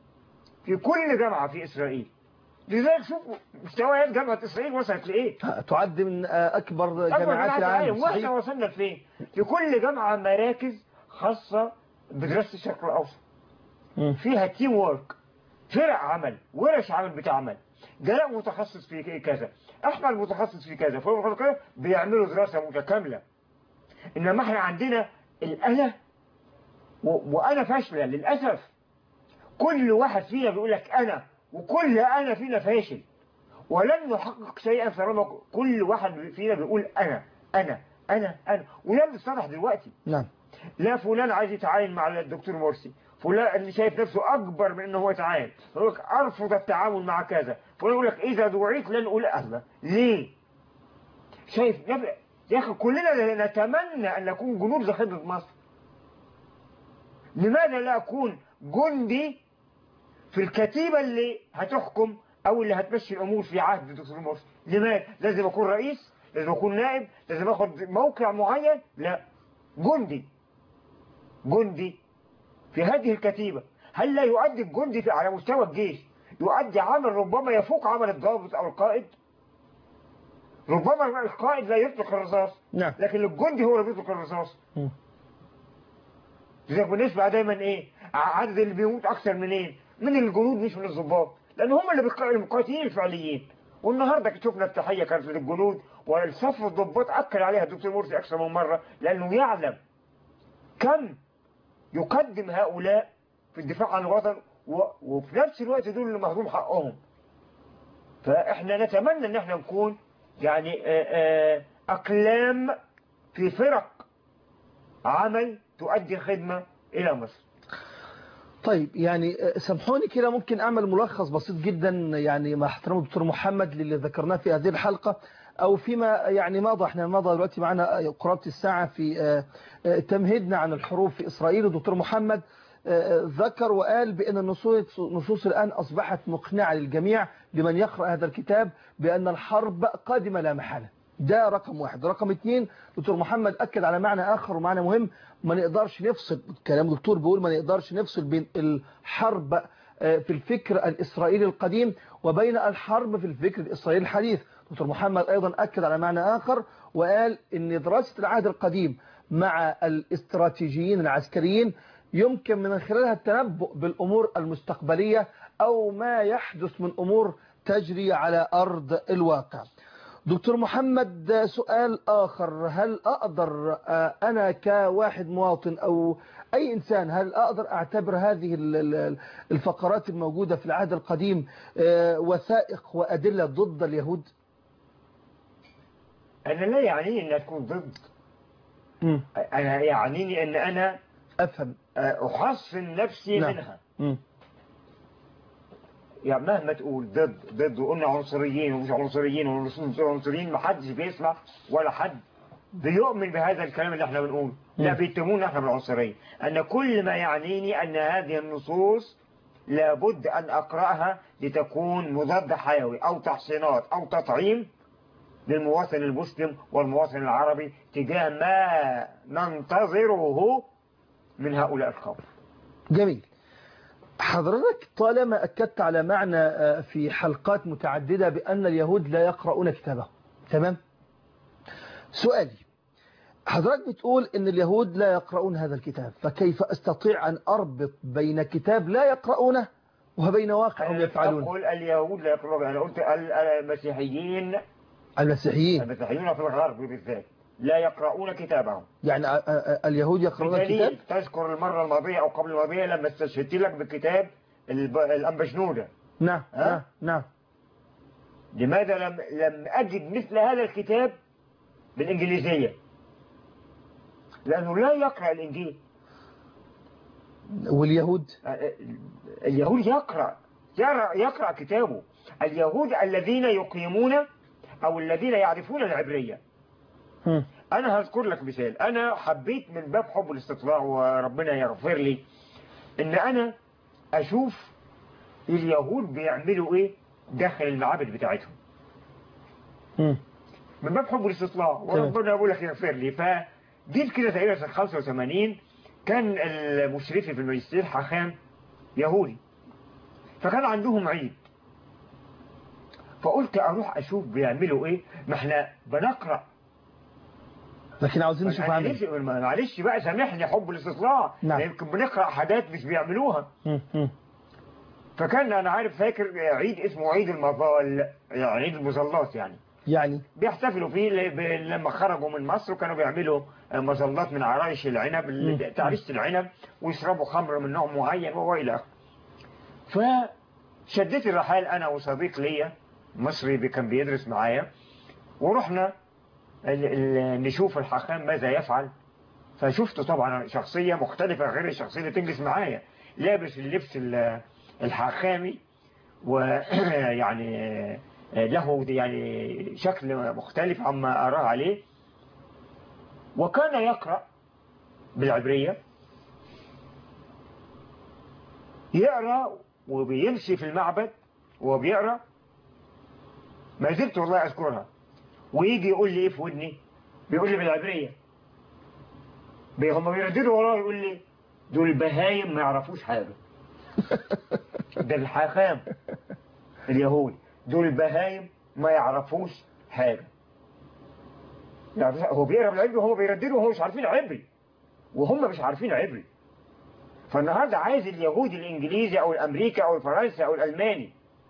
في كل جامعة في إسرائيل لذلك شوفوا مستويات جامعة إسرائيل وصلت لإيه تعد من آه، أكبر أكبر جامعات جامعات العالم العالم واحنا صحيح وصلنا لفين في كل جامعة مراكز خاصة بدراسة الشرق الأوسط مم. فيها تيم وورك فرق عمل ورش عمل بتعمل جلاء متخصص في كذا احمد متخصص في كذا فلان متخصص كذا بيعملوا دراسة متكاملة انما احنا عندنا الانا و... وانا فاشلة للأسف كل واحد فينا بيقول لك انا وكل انا فينا فاشل ولن نحقق شيئا طالما كل واحد فينا بيقول انا انا انا انا وده بيصطلح دلوقتي نعم لا فلان عايز يتعاين مع الدكتور مرسي فلان اللي شايف نفسه اكبر من ان هو يتعاين يقول لك ارفض التعامل مع كذا فلان يقول لك اذا دعيت لن اقول اهلا ليه شايف نب- يا اخي كلنا نتمنى ان نكون جنود زي خدمه مصر لماذا لا اكون جندي في الكتيبه اللي هتحكم او اللي هتمشي الامور في عهد الدكتور مرسي لماذا لازم اكون رئيس لازم اكون نائب لازم اخد موقع معين لا جندي جندي في هذه الكتيبة هل لا يؤدي الجندي في- على مستوى الجيش يؤدي عمل ربما يفوق عمل الضابط أو القائد ربما القائد لا يطلق الرصاص نعم لكن الجندي هو اللي بيطلق الرصاص مم. لذلك بنسمع دايما ايه ع- عدد اللي بيموت اكثر من ايه من الجنود مش من الضباط لان هم اللي بيق- المقاتلين الفعليين والنهارده شفنا التحيه كانت للجنود والصف الضباط اكد عليها الدكتور مرسي اكثر من مره لانه يعلم كم يقدم هؤلاء في الدفاع عن الوطن و... وفي نفس الوقت دول اللي مهضوم حقهم فاحنا نتمنى ان احنا نكون يعني آه، آه، اقلام في فرق عمل تؤدي خدمة إلى مصر طيب يعني آه، سامحوني كده ممكن أعمل ملخص بسيط جدا يعني مع احترام الدكتور محمد للي ذكرناه في هذه الحلقة أو فيما يعني مضى احنا مضى دلوقتي معنا قرابة الساعة في آه، آه، تمهيدنا عن الحروب في إسرائيل الدكتور محمد آه، ذكر وقال بأن النصوص نصوص الآن أصبحت مقنعة للجميع لمن يقرأ هذا الكتاب بأن الحرب قادمة لا محالة ده رقم واحد رقم اثنين دكتور محمد أكد على معنى آخر ومعنى مهم ما نقدرش نفصل كلام دكتور بيقول ما نقدرش نفصل بين الحرب آه، في الفكر الإسرائيلي القديم وبين الحرب في الفكر الإسرائيلي الحديث دكتور محمد أيضا أكد على معنى آخر وقال أن دراسة العهد القديم مع الاستراتيجيين العسكريين يمكن من خلالها التنبؤ بالأمور المستقبلية أو ما يحدث من أمور تجري على أرض الواقع دكتور محمد سؤال آخر هل أقدر آه، أنا كواحد مواطن أو أي إنسان هل أقدر أعتبر هذه ال- ال- الفقرات الموجودة في العهد القديم آه، وثائق وأدلة ضد اليهود أنا لا يعنيني أنها تكون ضد أنا يعنيني أن أنا أفهم آه، أحصن نفسي نعم. منها مم. يعني مهما تقول ضد ضد وقلنا عنصريين ومش عنصريين ومش عنصريين محدش بيسمع ولا حد بيؤمن بهذا الكلام اللي احنا بنقوله لا مم. بيتهمونا احنا بالعنصرية أن كل ما يعنيني أن هذه النصوص لابد أن أقرأها لتكون مضاد حيوي أو تحصينات أو تطعيم للمواطن المسلم والمواطن العربي تجاه ما ننتظره من هؤلاء القوم جميل حضرتك طالما أكدت على معنى آه، في حلقات متعددة بأن اليهود لا يقرؤون كتابه تمام سؤالي حضرتك بتقول أن اليهود لا يقرؤون هذا الكتاب فكيف أستطيع أن أربط بين كتاب لا يقرؤونه وبين واقع هم يفعلون أقول اليهود لا يقرؤون أنا قلت ال- المسيحيين المسيحيين المسيحيين في الغرب بالذات لا يقرؤون كتابهم يعني آه، آه، اليهود يقرؤون الكتاب بدليل تذكر المرة الماضية أو قبل الماضية لما استشهدت لك بكتاب الب- الأنبشنودة نعم ها؟ نعم نعم لماذا لم لم أجد مثل هذا الكتاب بالإنجليزية لأنه لا يقرأ الإنجيل واليهود اليهود يقرأ يقرأ, يقرأ كتابه اليهود الذين يقيمون أو الذين يعرفون العبرية هم. أنا هذكر لك مثال أنا حبيت من باب حب الاستطلاع وربنا يغفر لي إن أنا أشوف اليهود بيعملوا إيه داخل المعابد بتاعتهم هم. من باب حب الاستطلاع وربنا يقول لك يغفر لي فجيت كده تقريبا سنة 85 كان المشرفي في الماجستير حخام يهودي فكان عندهم عيد فقلت اروح اشوف بيعملوا ايه ما احنا بنقرا لكن عاوزين نشوف معلش عمل معلش بقى سامحني حب الاستطلاع نعم. يمكن بنقرا حاجات مش بيعملوها هم. هم. فكان انا عارف فاكر عيد اسمه عيد المظال يعني عيد المظلات يعني يعني بيحتفلوا فيه ل- ب- لما خرجوا من مصر وكانوا بيعملوا مظلات من عرايش العنب ال- تعريشة العنب ويشربوا خمر من نوع معين والى اخره. فشديت الرحال انا وصديق ليا مصري بي- كان بيدرس معايا ورحنا ال- ال- نشوف الحاخام ماذا يفعل فشفته طبعا شخصية مختلفة غير الشخصية اللي تجلس معايا لابس اللبس ال- الحاخامي ويعني له يعني شكل مختلف عما أراه عليه وكان يقرأ بالعبرية يقرأ وبيمشي في المعبد وبيقرأ ما زلت والله أذكرها ويجي يقول لي إيه في ودني بيقول لي بالعبرية بي- هم بيرددوا وراه يقول لي دول بهايم ما يعرفوش حاجة ده الحاخام اليهود دول بهايم ما يعرفوش حاجة يعني هو بيقرا بالعبري وهو بيردده وهو مش عارفين عبري وهم مش عارفين عبري فالنهارده عايز اليهودي الانجليزي او الامريكي او الفرنسي او الالماني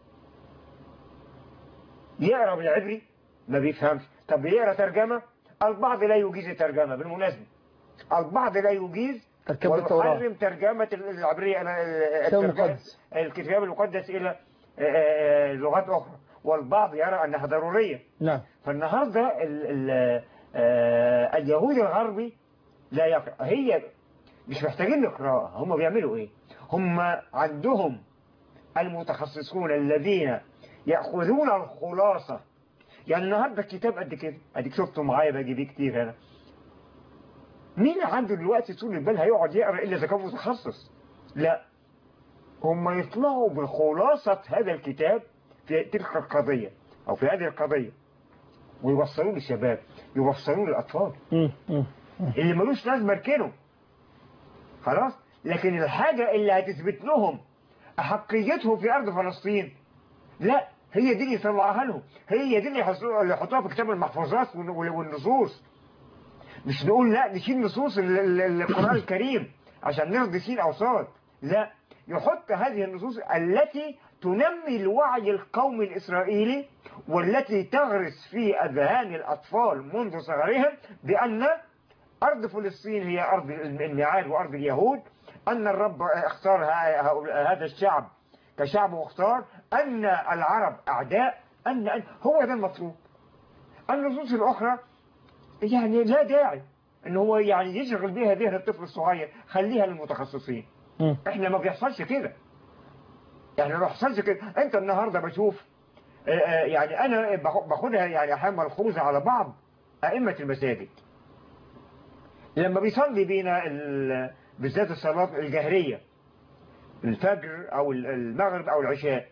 يقرا بالعبري ما بيفهمش طب يقرا ترجمة البعض لا يجيز الترجمة بالمناسبة البعض لا يجيز تركب التوراة ويحرم ترجمة العبرية الكتاب المقدس. الكتاب المقدس إلى آه، آه، لغات أخرى والبعض يرى أنها ضرورية نعم فالنهاردة ال ال آه، اليهودي الغربي لا يقرأ هي مش محتاجين قراءة هم بيعملوا ايه هم عندهم المتخصصون الذين يأخذون الخلاصة يعني النهاردة الكتاب قد كده اديك شفته معايا باجي بيه كتير هنا مين عنده دلوقتي طول البال هيقعد يقرأ إلا إذا كان متخصص لا هم يطلعوا بخلاصة هذا الكتاب في تلك القضية أو في هذه القضية ويوصلوه للشباب يوصلوه للأطفال مم. مم. اللي ملوش لازمه اركنه خلاص لكن الحاجة اللي هتثبت لهم أحقيتهم في أرض فلسطين لا هي دي اللي يطلعها لهم هي دي اللي يحصلوا- اللي يحطوها في كتاب المحفوظات والن- وال- والنصوص مش نقول لا نشيل نصوص ال- ال- القرآن الكريم عشان نرضي سين أو صاد لا يحط هذه النصوص التي تنمي الوعي القومي الإسرائيلي والتي تغرس في أذهان الأطفال منذ صغرهم بأن أرض فلسطين هي أرض الميعاد وأرض اليهود أن الرب اختار ه- هؤلاء- هذا الشعب كشعب مختار أن العرب أعداء أن أن- هو ده المطلوب النصوص الأخرى يعني لا داعي ان هو يعني يشغل بيها ذهن الطفل الصغير خليها للمتخصصين مم. احنا ما بيحصلش كده يعني ما بيحصلش كده انت النهارده بشوف آه، آه، يعني انا باخ- باخدها يعني احيانا ملحوظه على بعض ائمه المساجد لما بيصلي بينا ال- بالذات الصلاه الجهريه الفجر او ال- المغرب او العشاء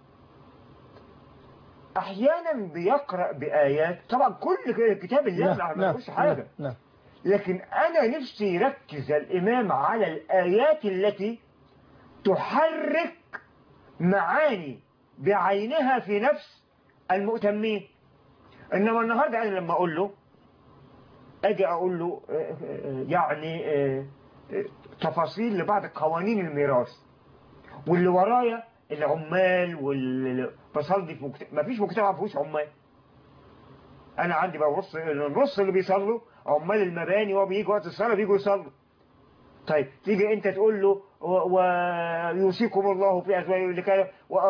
احيانا بيقرا بايات طبعا كل كتاب الله ما بيقولش حاجه نعم لكن أنا نفسي يركز الإمام على الآيات التي تحرك معاني بعينها في نفس المؤتمين إنما النهاردة أنا لما أقول له أجي أقول له آه، آه، يعني آه، آه، تفاصيل لبعض قوانين الميراث واللي ورايا العمال واللي بصلي في مكتب ما فيش مجتمع ما فيهوش عمال انا عندي بقى نص النص اللي بيصلوا عمال المباني وهو بيجي وقت الصلاه بيجوا يصلوا طيب تيجي انت تقول له و- ويوصيكم الله في ازواجه لكذا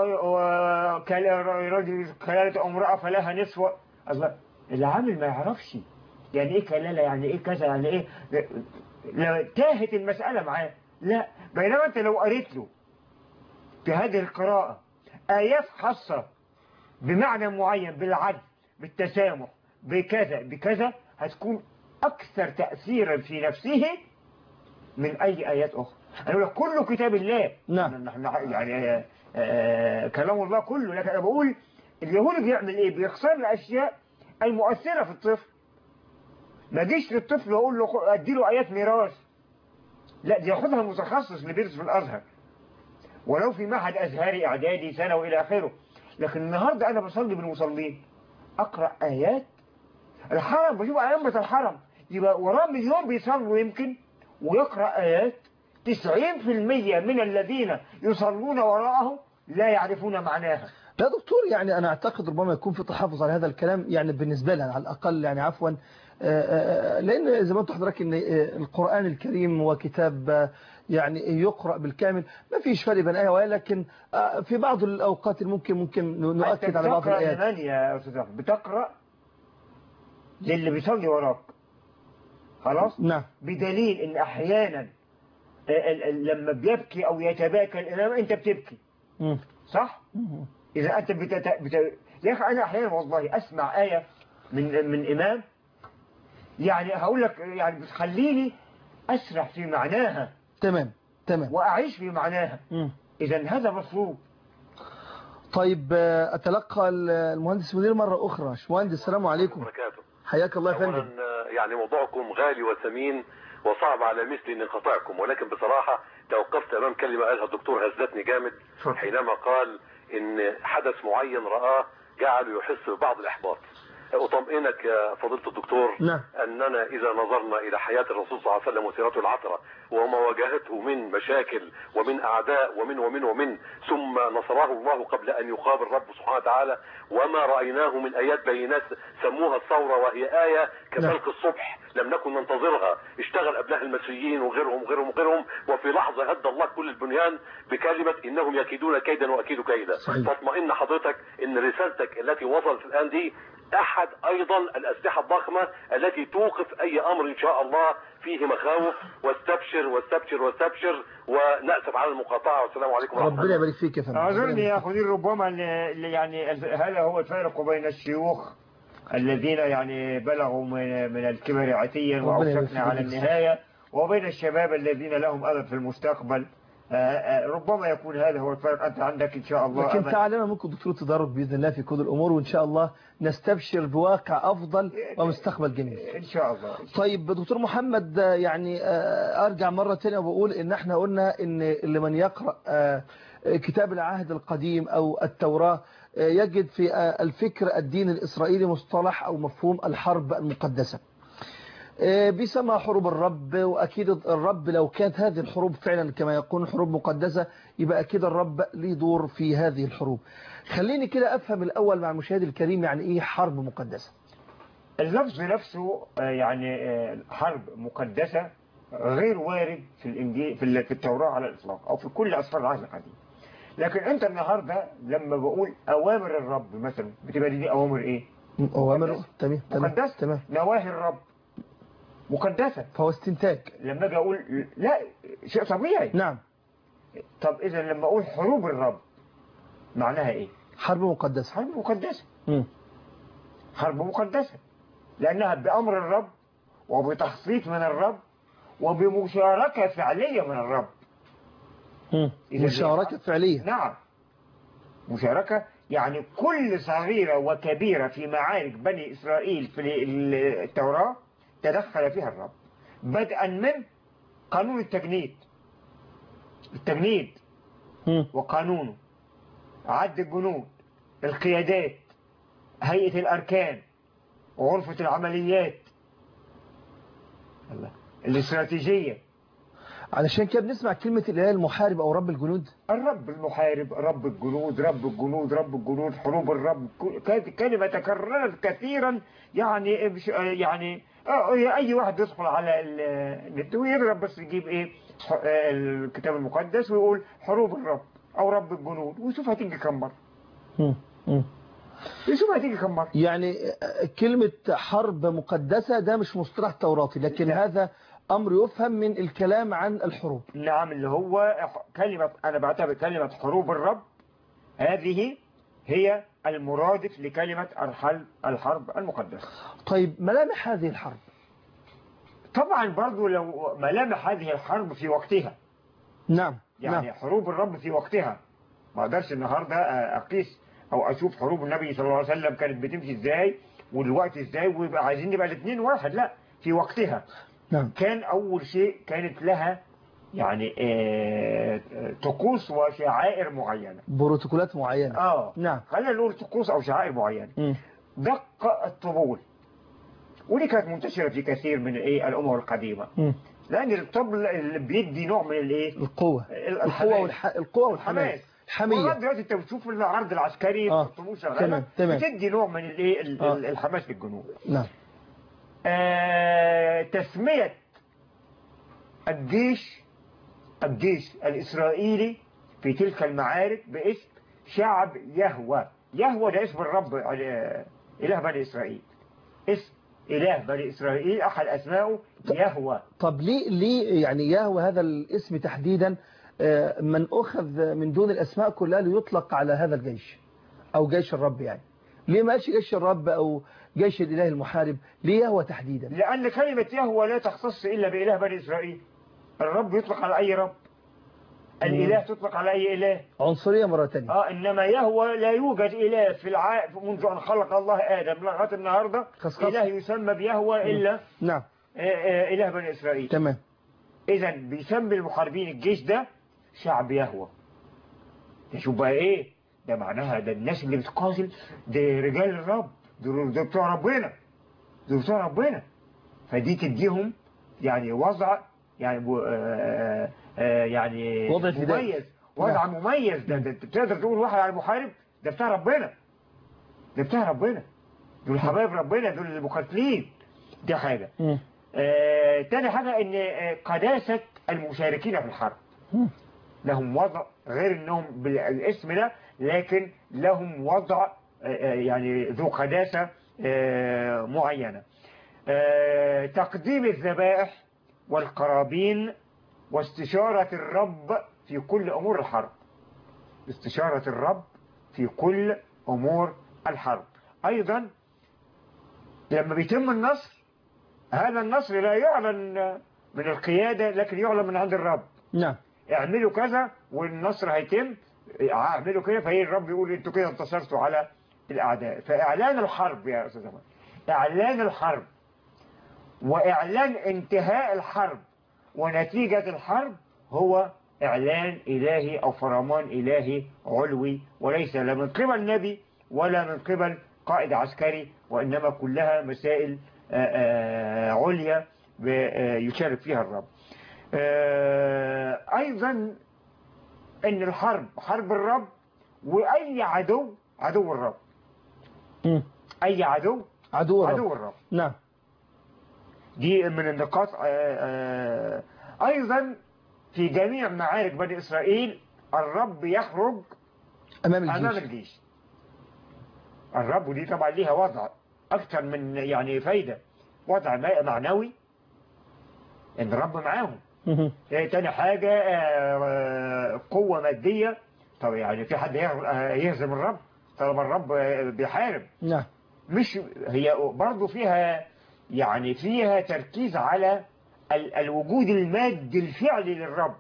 ورجل كلاله امراه فلها نصف الله اللي عامل ما يعرفش يعني ايه كلاله يعني ايه كذا يعني ايه لا تاهت المساله معاه لا بينما انت لو قريت له في هذه القراءه ايات خاصه بمعنى معين بالعدل بالتسامح بكذا بكذا هتكون أكثر تأثيرا في نفسه من أي آيات أخرى أنا أقول لك كله كتاب الله نعم. نحن يعني آه، آه، كلام الله كله لكن أنا بقول اليهود بيعمل إيه بيختار الأشياء المؤثرة في الطفل ما جيش للطفل وأقول له خ- أديله آيات ميراث لا دي ياخدها متخصص اللي بيدرس في الأزهر ولو في معهد أزهري إعدادي ثانوي إلى آخره لكن النهاردة أنا بصلي بالمصلين أقرأ آيات الحرم بشوف أئمة الحرم يبقى وراه مليون بيصلوا يمكن ويقرأ آيات 90% من الذين يصلون وراءه لا يعرفون معناها لا دكتور يعني أنا أعتقد ربما يكون في تحفظ على هذا الكلام يعني بالنسبة لنا على الأقل يعني عفوا آه، آه، لأن زي ما قلت لحضرتك إن آه، القرآن الكريم هو كتاب آه، يعني يقرأ بالكامل ما فيش فرق بين آية وآية لكن آه، في بعض الأوقات ممكن ممكن نؤكد على بعض بتقرأ الآيات لمن يا أستاذ أحمد؟ بتقرأ للي بيصلي وراك خلاص نعم بدليل ان احيانا ال- ال- لما بيبكي او يتباكى الامام انت بتبكي مم. صح مم. اذا انت بت... بت... يا اخي انا احيانا والله اسمع ايه من من امام يعني هقول لك يعني بتخليني اسرح في معناها تمام تمام واعيش في معناها مم. اذا هذا مطلوب طيب آه، أتلقى المهندس منير مرة أخرى مهندس السلام عليكم وبركاته حياك الله يا اولا فندم آه، يعني موضوعكم غالي وثمين وصعب على مثلي ان انقطعكم ولكن بصراحه توقفت امام كلمه قالها الدكتور هزتني جامد اتفضل. حينما قال ان حدث معين رآه جعله يحس ببعض الاحباط اطمئنك يا فضيله الدكتور نعم. اننا اذا نظرنا الى حياه الرسول صلى الله عليه وسلم وسيرته العطره وما واجهته من مشاكل ومن اعداء ومن ومن ومن ثم نصره الله قبل ان يخاب الرب سبحانه وتعالى وما رايناه من ايات بينات سموها الثوره وهي ايه كفلق الصبح لم نكن ننتظرها اشتغل قبلها المصريين وغيرهم وغيرهم وغيرهم وفي لحظه هد الله كل البنيان بكلمه انهم يكيدون كيدا واكيد كيدا صحيح. فاطمئن حضرتك ان رسالتك التي وصلت الان دي احد ايضا الاسلحه الضخمه التي توقف اي امر ان شاء الله فيه مخاوف واستبشر واستبشر واستبشر وناسف على المقاطعه والسلام عليكم ورحمه ربنا الله يبارك فيك يا فندم ربنا أظن يبارك يا فيك. أخوي ربما ال- ال- يعني الف- هذا هو الفارق بين الشيوخ الذين يعني بلغوا من من الكبر عتيا ربنا يبارك وأوشكنا على فيك. النهاية وبين الشباب الذين لهم أمل في المستقبل آه، آه، ربما يكون هذا هو الفرق أنت عندك إن شاء الله لكن أمل. تعلمنا منكم دكتور تدرج باذن الله في كل الامور وان شاء الله نستبشر بواقع افضل ومستقبل جميل إن شاء الله طيب دكتور محمد آه، يعني آه، ارجع مرة تانية وبقول ان احنا قلنا ان لمن يقرأ آه، كتاب العهد القديم او التوراة آه، يجد في آه، الفكر الدين الاسرائيلي مصطلح او مفهوم الحرب المقدسة آه، بيسمى حروب الرب واكيد الرب لو كانت هذه الحروب فعلا كما يكون حروب مقدسة يبقى اكيد الرب ليه دور في هذه الحروب خليني كده افهم الاول مع المشاهد الكريم يعني ايه حرب مقدسة اللفظ نفسه آه، يعني آه، حرب مقدسة غير وارد في الإنجيل في ال- في التوراة على الإطلاق أو في كل أسفار العهد القديم لكن أنت النهاردة لما بقول أوامر الرب مثلا بتبقى دي أوامر إيه؟ اوامر مقدسة. تمام تمام مقدسة تمام نواهي الرب مقدسة فهو استنتاج لما أجي أقول لا شيء طبيعي نعم طب إذا لما أقول حروب الرب معناها إيه؟ حرب مقدسة حرب مقدسة مم. حرب مقدسة لأنها بأمر الرب وبتخطيط من الرب وبمشاركة فعلية من الرب مم. إذا مشاركة فعلية نعم مشاركة يعني كل صغيرة وكبيرة في معارك بني إسرائيل في ال- التوراة تدخل فيها الرب بدءا من قانون التجنيد التجنيد مم. وقانونه عد الجنود القيادات هيئة الأركان غرفة العمليات الله. الاستراتيجية علشان كده بنسمع كلمة الإله المحارب أو رب الجنود الرب المحارب رب الجنود رب الجنود رب الجنود حروب الرب كانت كلمة تكررت كثيرا يعني مش يعني آه، اي واحد يدخل على ال- النت ويضرب بس يجيب ايه ح- آه، الكتاب المقدس ويقول حروب الرب او رب الجنود ويشوف هتيجي كم مرة مم. مم. يشوف هتيجي كم مرة يعني آه، كلمة حرب مقدسة ده مش مصطلح توراتي لكن لا. هذا أمر يفهم من الكلام عن الحروب نعم اللي هو كلمة أنا بعتبر كلمة حروب الرب هذه هي المرادف لكلمة الحرب الحرب المقدسة طيب ملامح هذه الحرب طبعا برضو لو ملامح هذه الحرب في وقتها نعم يعني نعم حروب الرب في وقتها ما اقدرش النهارده اقيس او اشوف حروب النبي صلى الله عليه وسلم كانت بتمشي ازاي والوقت ازاي ويبقى عايزين نبقى الاثنين واحد لا في وقتها نعم كان اول شيء كانت لها يعني آه، آه، طقوس وشعائر معينه بروتوكولات معينة اه نعم خلينا نقول طقوس او شعائر معينه مم. دق الطبول ودي كانت منتشره في كثير من ايه الامم القديمه مم. لان الطبل اللي بيدي نوع من الايه القوة القوة الحماس. والح... القوة والحماس لغايه الحمية دلوقتي انت بتشوف العرض العسكري آه. الطموح شغاله تمام، تمام. بتدي نوع من الايه ال- آه. ال- الحماس للجنود نعم آه تسميه الجيش الجيش الاسرائيلي في تلك المعارك باسم شعب يهوى يهوى ده اسم الرب آه، اله بني اسرائيل اسم اله بني اسرائيل احد اسمائه يهوى طب ليه ليه يعني يهوى هذا الاسم تحديدا آه، من أخذ من دون الأسماء كلها ليطلق على هذا الجيش أو جيش الرب يعني ليه ما قالش جيش الرب أو جيش الإله المحارب ليه يهوى تحديدا لأن كلمة يهوى لا تختص إلا بإله بني إسرائيل الرب يطلق على أي رب الإله تطلق على أي إله عنصرية مرة تانية آه إنما يهوى لا يوجد إله في الع... منذ أن خلق الله آدم لغاية النهاردة خصخص. إله يسمى بيهوى إلا نعم آه، آه، إله بني إسرائيل تمام إذا بيسمي المحاربين الجيش ده شعب يهوى تشوف بقى إيه ده معناها ده الناس اللي بتقاتل ده رجال الرب دول دول بتوع ربنا دول بتوع ربنا فدي تديهم يعني وضع يعني بو- آه، آه، يعني وضع فدائي. مميز وضع مميز ده, ده أنت تقدر تقول واحد على المحارب ده بتاع ربنا ده بتاع ربنا دول حبايب ربنا دول المقاتلين دي حاجة مم. آه، تاني حاجة ان آه، قداسة المشاركين في الحرب مم. لهم وضع غير انهم بالاسم ده لكن لهم وضع آه، آه، يعني ذو قداسة آه، معينة آه، تقديم الذبائح والقرابين واستشارة الرب في كل أمور الحرب استشارة الرب في كل أمور الحرب أيضا لما بيتم النصر هذا النصر لا يعلن من القيادة لكن يعلن من عند الرب نعم اعملوا كذا والنصر هيتم اعملوا كده فهي الرب يقول انتوا كده انتصرتوا على الأعداء فإعلان الحرب يا أستاذ أحمد إعلان الحرب وإعلان انتهاء الحرب ونتيجة الحرب هو إعلان إلهي أو فرمان إلهي علوي وليس لا من قبل نبي ولا من قبل قائد عسكري وإنما كلها مسائل آه، آه، عليا ب- آه، يشارك فيها الرب آه، أيضا أن الحرب حرب الرب وأي عدو عدو الرب مم. أي عدو عدو الرب عدو الرب نعم دي من النقاط آه، آه، أيضا في جميع معارك بني إسرائيل الرب يخرج أمام أمام الجيش الجيش الرب ودي طبعا ليها وضع أكثر من يعني فايدة وضع ما- معنوي إن الرب معاهم مم. إيه تاني حاجة آه، آه، قوة مادية طب يعني في حد يهر- آه، يهزم الرب طالما الرب آه، بيحارب نعم مش هي برضو فيها يعني فيها تركيز على ال- الوجود المادي الفعلي للرب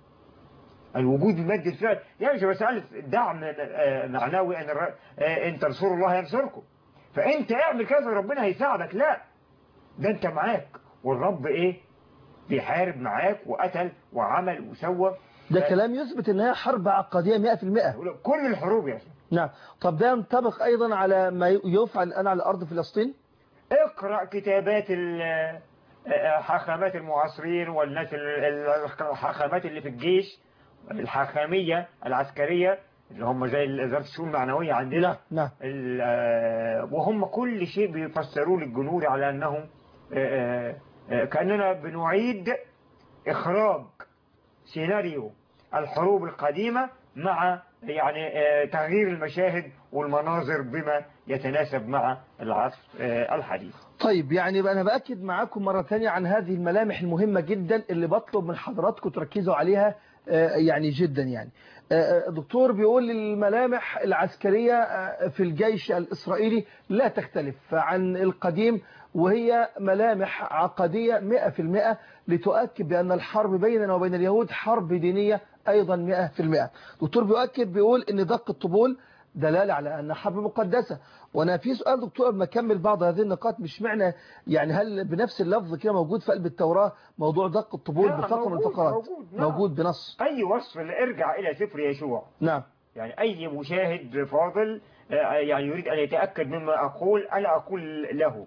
الوجود المادي الفعلي يعني مش مسألة دعم آه، معنوي ان الر- آه، ان تنصروا الله ينصركم فانت اعمل كذا ربنا هيساعدك لا ده انت معاك والرب ايه بيحارب معاك وقتل وعمل وسوى ده ف- كلام يثبت ان هي حرب عقدية 100% كل الحروب يا أخي. نعم طب ده ينطبق ايضا على ما يفعل الان على ارض فلسطين اقرأ كتابات ال- حاخامات المعاصرين والناس ال- ال- الحاخامات اللي في الجيش الحاخامية العسكرية اللي هم زي وزارة الشؤون المعنوية عندنا نعم نعم ال- آه، وهم كل شيء بيفسروه للجنود على أنهم آه، آه، كأننا بنعيد إخراج سيناريو الحروب القديمة مع يعني آه، تغيير المشاهد والمناظر بما يتناسب مع العصر آه، الحديث طيب يعني بقى انا باكد معاكم مره ثانيه عن هذه الملامح المهمه جدا اللي بطلب من حضراتكم تركزوا عليها آه، يعني جدا يعني آه، آه، دكتور بيقول الملامح العسكريه آه، في الجيش الاسرائيلي لا تختلف عن القديم وهي ملامح عقديه 100% لتؤكد بان الحرب بيننا وبين اليهود حرب دينيه ايضا 100% دكتور بيؤكد بيقول ان دق الطبول دلالة على أن حرب مقدسة وأنا في سؤال دكتور قبل ما أكمل بعض هذه النقاط مش معنى يعني هل بنفس اللفظ كده موجود في قلب التوراة موضوع دق الطبول نعم، بفقر من موجود، الفقرات موجود، نعم. موجود بنص أي وصف ارجع إلى سفر يشوع نعم يعني أي مشاهد فاضل آه، يعني يريد أن يتأكد مما أقول أنا أقول له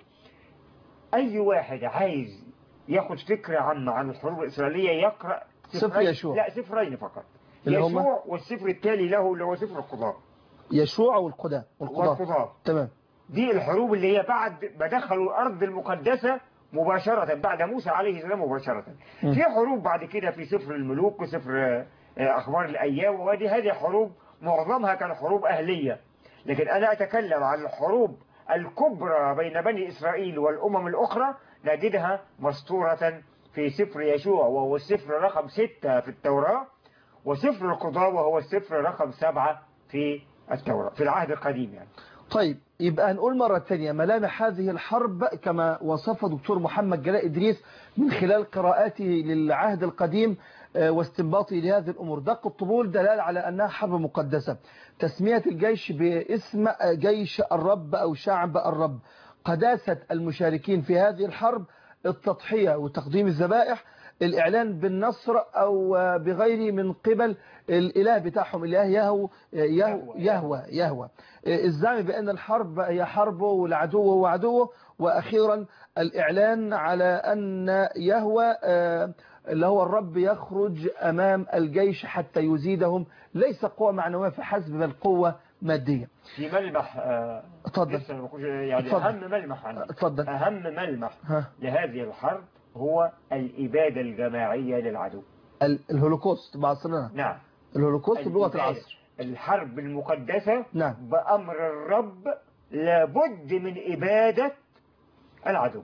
أي واحد عايز ياخد فكرة عامة عن الحروب الإسرائيلية يقرأ سفر سفرين- يشوع. لا سفرين فقط اللي هما؟ يشوع والسفر التالي له اللي هو سفر القضاء يشوع والقضاء والقضاء والقضاء تمام دي الحروب اللي هي بعد ما دخلوا الأرض المقدسة مباشرة بعد موسى عليه السلام مباشرة م. في حروب بعد كده في سفر الملوك وسفر آه، آه، أخبار الأيام وهذه هذه حروب معظمها كان حروب أهلية لكن أنا أتكلم عن الحروب الكبرى بين بني إسرائيل والأمم الأخرى نجدها مسطورة في سفر يشوع وهو السفر رقم ستة في التوراة وسفر القضاء وهو السفر رقم سبعة في التوراة في العهد القديم يعني طيب يبقى نقول مرة ثانية ملامح هذه الحرب كما وصفها دكتور محمد جلاء إدريس من خلال قراءاته للعهد القديم آه، واستنباطه لهذه الأمور دق الطبول دلال على أنها حرب مقدسة تسمية الجيش باسم آه، جيش الرب أو شعب الرب قداسة المشاركين في هذه الحرب التضحية وتقديم الذبائح الإعلان بالنصر أو بغيره من قبل الإله بتاعهم الإله يهو يهو يهوى يهوى الزعم بأن الحرب هي حربه والعدو هو عدوه وأخيرا الإعلان على أن يهوى اللي هو الرب يخرج أمام الجيش حتى يزيدهم ليس قوة معنوية فحسب بل قوة مادية في ملمح آه، اتفضل. لسه ما بقولش- يعني اتفضل. أهم ملمح عندي اتفضل أهم ملمح ها لهذه الحرب هو الإبادة الجماعية للعدو ال- الهولوكوست بعصرنا نعم الهولوكوست بلغة الإبادة. العصر الحرب المقدسة نعم بأمر الرب لابد من إبادة العدو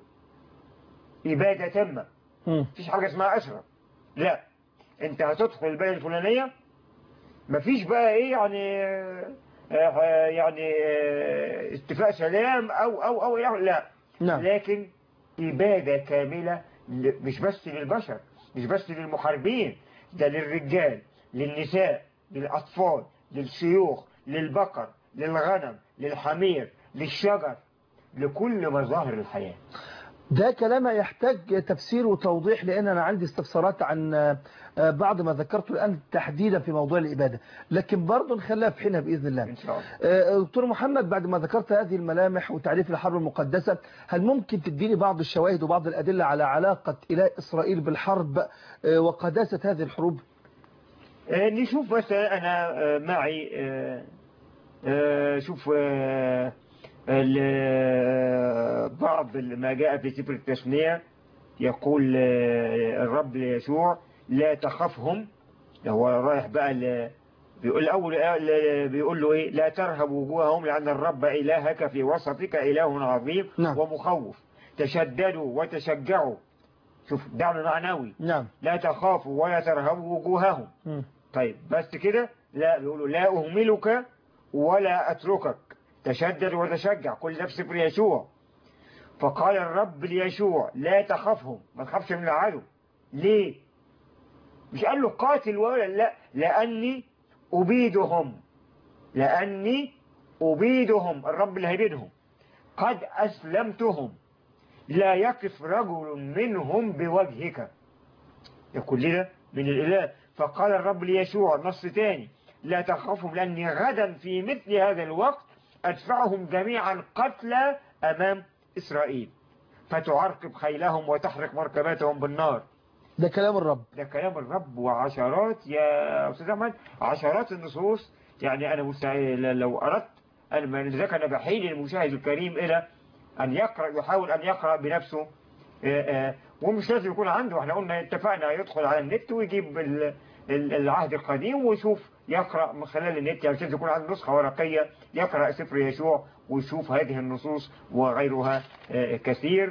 إبادة تامة مم. مفيش حاجة اسمها أسرة لا أنت هتدخل البلد الفلانية مفيش بقى إيه يعني آه، آه، يعني آه، اتفاق سلام أو أو أو يعني لا نعم لكن إبادة كاملة ل- مش بس للبشر مش بس للمحاربين ده للرجال للنساء للأطفال للشيوخ للبقر للغنم للحمير للشجر لكل مظاهر الحياة ده كلام يحتاج تفسير وتوضيح لأن أنا عندي استفسارات عن آه، بعض ما ذكرته الآن تحديدا في موضوع الإبادة لكن برضه نخليها في حينها بإذن الله إن شاء الله آه، دكتور محمد بعد ما ذكرت هذه الملامح وتعريف الحرب المقدسة هل ممكن تديني بعض الشواهد وبعض الأدلة على علاقة إله إسرائيل بالحرب آه، وقداسة هذه الحروب آه، نشوف بس أنا آه، معي آه، آه، شوف آه، ال- آه، بعض ما جاء في سفر التثنية يقول آه، الرب ليشوع لا تخفهم هو رايح بقى ل- بيقول الأول آه، بيقول له إيه لا ترهب وجوههم لأن الرب إلهك في وسطك إله عظيم نعم. ومخوف تشددوا وتشجعوا شوف دعم معنوي نعم لا تخافوا ولا ترهبوا وجوههم مم. طيب بس كده لا بيقولوا لا أهملك ولا أتركك تشدد وتشجع كل ده في سفر يشوع فقال الرب ليشوع لا تخافهم ما تخافش من العدو ليه مش قال له قاتل ولا لا لأني أبيدهم لأني أبيدهم الرب اللي هيبيدهم قد أسلمتهم لا يقف رجل منهم بوجهك يقول لنا من الإله فقال الرب ليشوع نص تاني لا تخافهم لأني غدا في مثل هذا الوقت أدفعهم جميعا قتلى أمام إسرائيل فتعرقب خيلهم وتحرق مركباتهم بالنار ده كلام الرب ده كلام الرب وعشرات يا أستاذ أحمد عشرات النصوص يعني أنا مستعد لو أردت أنا من ذلك أنا بحيل المشاهد الكريم إلى أن يقرأ يحاول أن يقرأ بنفسه آه، آه، ومش لازم يكون عنده احنا قلنا اتفقنا يدخل على النت ويجيب ال- ال- العهد القديم ويشوف يقرأ من خلال النت يعني مش لازم يكون عنده نسخة ورقية يقرأ سفر يشوع ويشوف هذه النصوص وغيرها آه، كثير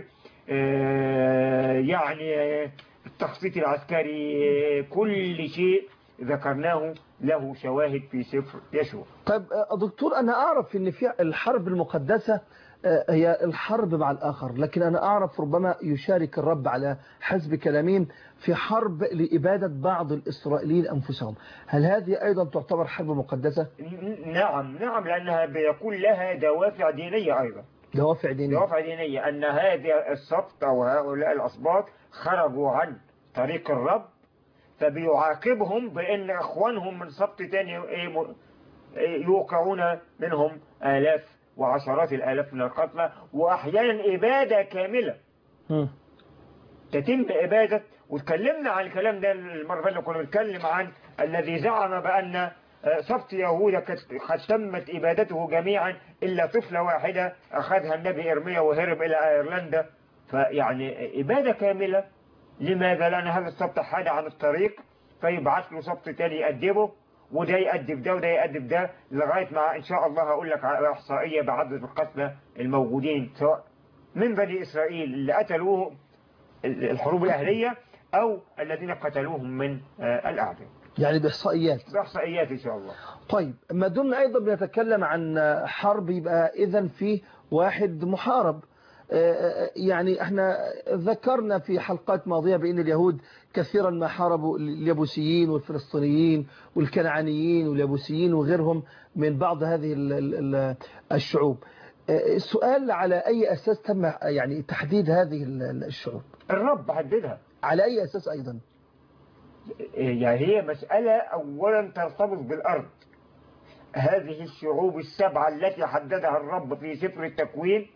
آه، يعني آه، التخطيط العسكري آه، كل شيء ذكرناه له شواهد في سفر يشوع طيب آه، دكتور أنا أعرف أن في الحرب المقدسة آه، هي الحرب مع الآخر لكن أنا أعرف ربما يشارك الرب على حسب كلامين في حرب لإبادة بعض الإسرائيليين أنفسهم هل هذه أيضا تعتبر حرب مقدسة ن- نعم نعم لأنها بيكون لها دوافع دينية أيضا دوافع دينية دوافع دينية أن هذه السبط أو هؤلاء الأسباط خرجوا عن طريق الرب فبيعاقبهم بأن إخوانهم من سبط تاني إيه م- إيه يوقعون منهم آلاف وعشرات الآلاف من القتلى وأحيانا إبادة كاملة مم. تتم إبادة وتكلمنا عن الكلام ده المرة اللي فاتت كنا بنتكلم عن الذي زعم بأن آه، سبط يهوذا كت- قد تمت إبادته جميعا إلا طفلة واحدة أخذها النبي إرميا وهرب إلى أيرلندا فيعني إبادة كاملة لماذا؟ لأن هذا السبط حاد عن الطريق فيبعث له سبط تاني يأدبه وده يأدب ده وده يأدب ده لغاية ما إن شاء الله هقول لك على إحصائية بعدد القتلى الموجودين سواء من بني إسرائيل اللي قتلوه الحروب الأهلية أو الذين قتلوهم من آه، الأعداء يعني بإحصائيات بإحصائيات إن شاء الله طيب ما دمنا أيضا بنتكلم عن حرب يبقى إذا في واحد محارب آه، يعني احنا ذكرنا في حلقات ماضية بأن اليهود كثيرا ما حاربوا اليبوسيين والفلسطينيين والكنعانيين واليبوسيين وغيرهم من بعض هذه ال- ال- ال- الشعوب آه، السؤال على أي أساس تم يعني تحديد هذه ال- ال- الشعوب الرب حددها على أي أساس أيضا يعني هي مسألة أولا ترتبط بالأرض هذه الشعوب السبعة التي حددها الرب في سفر التكوين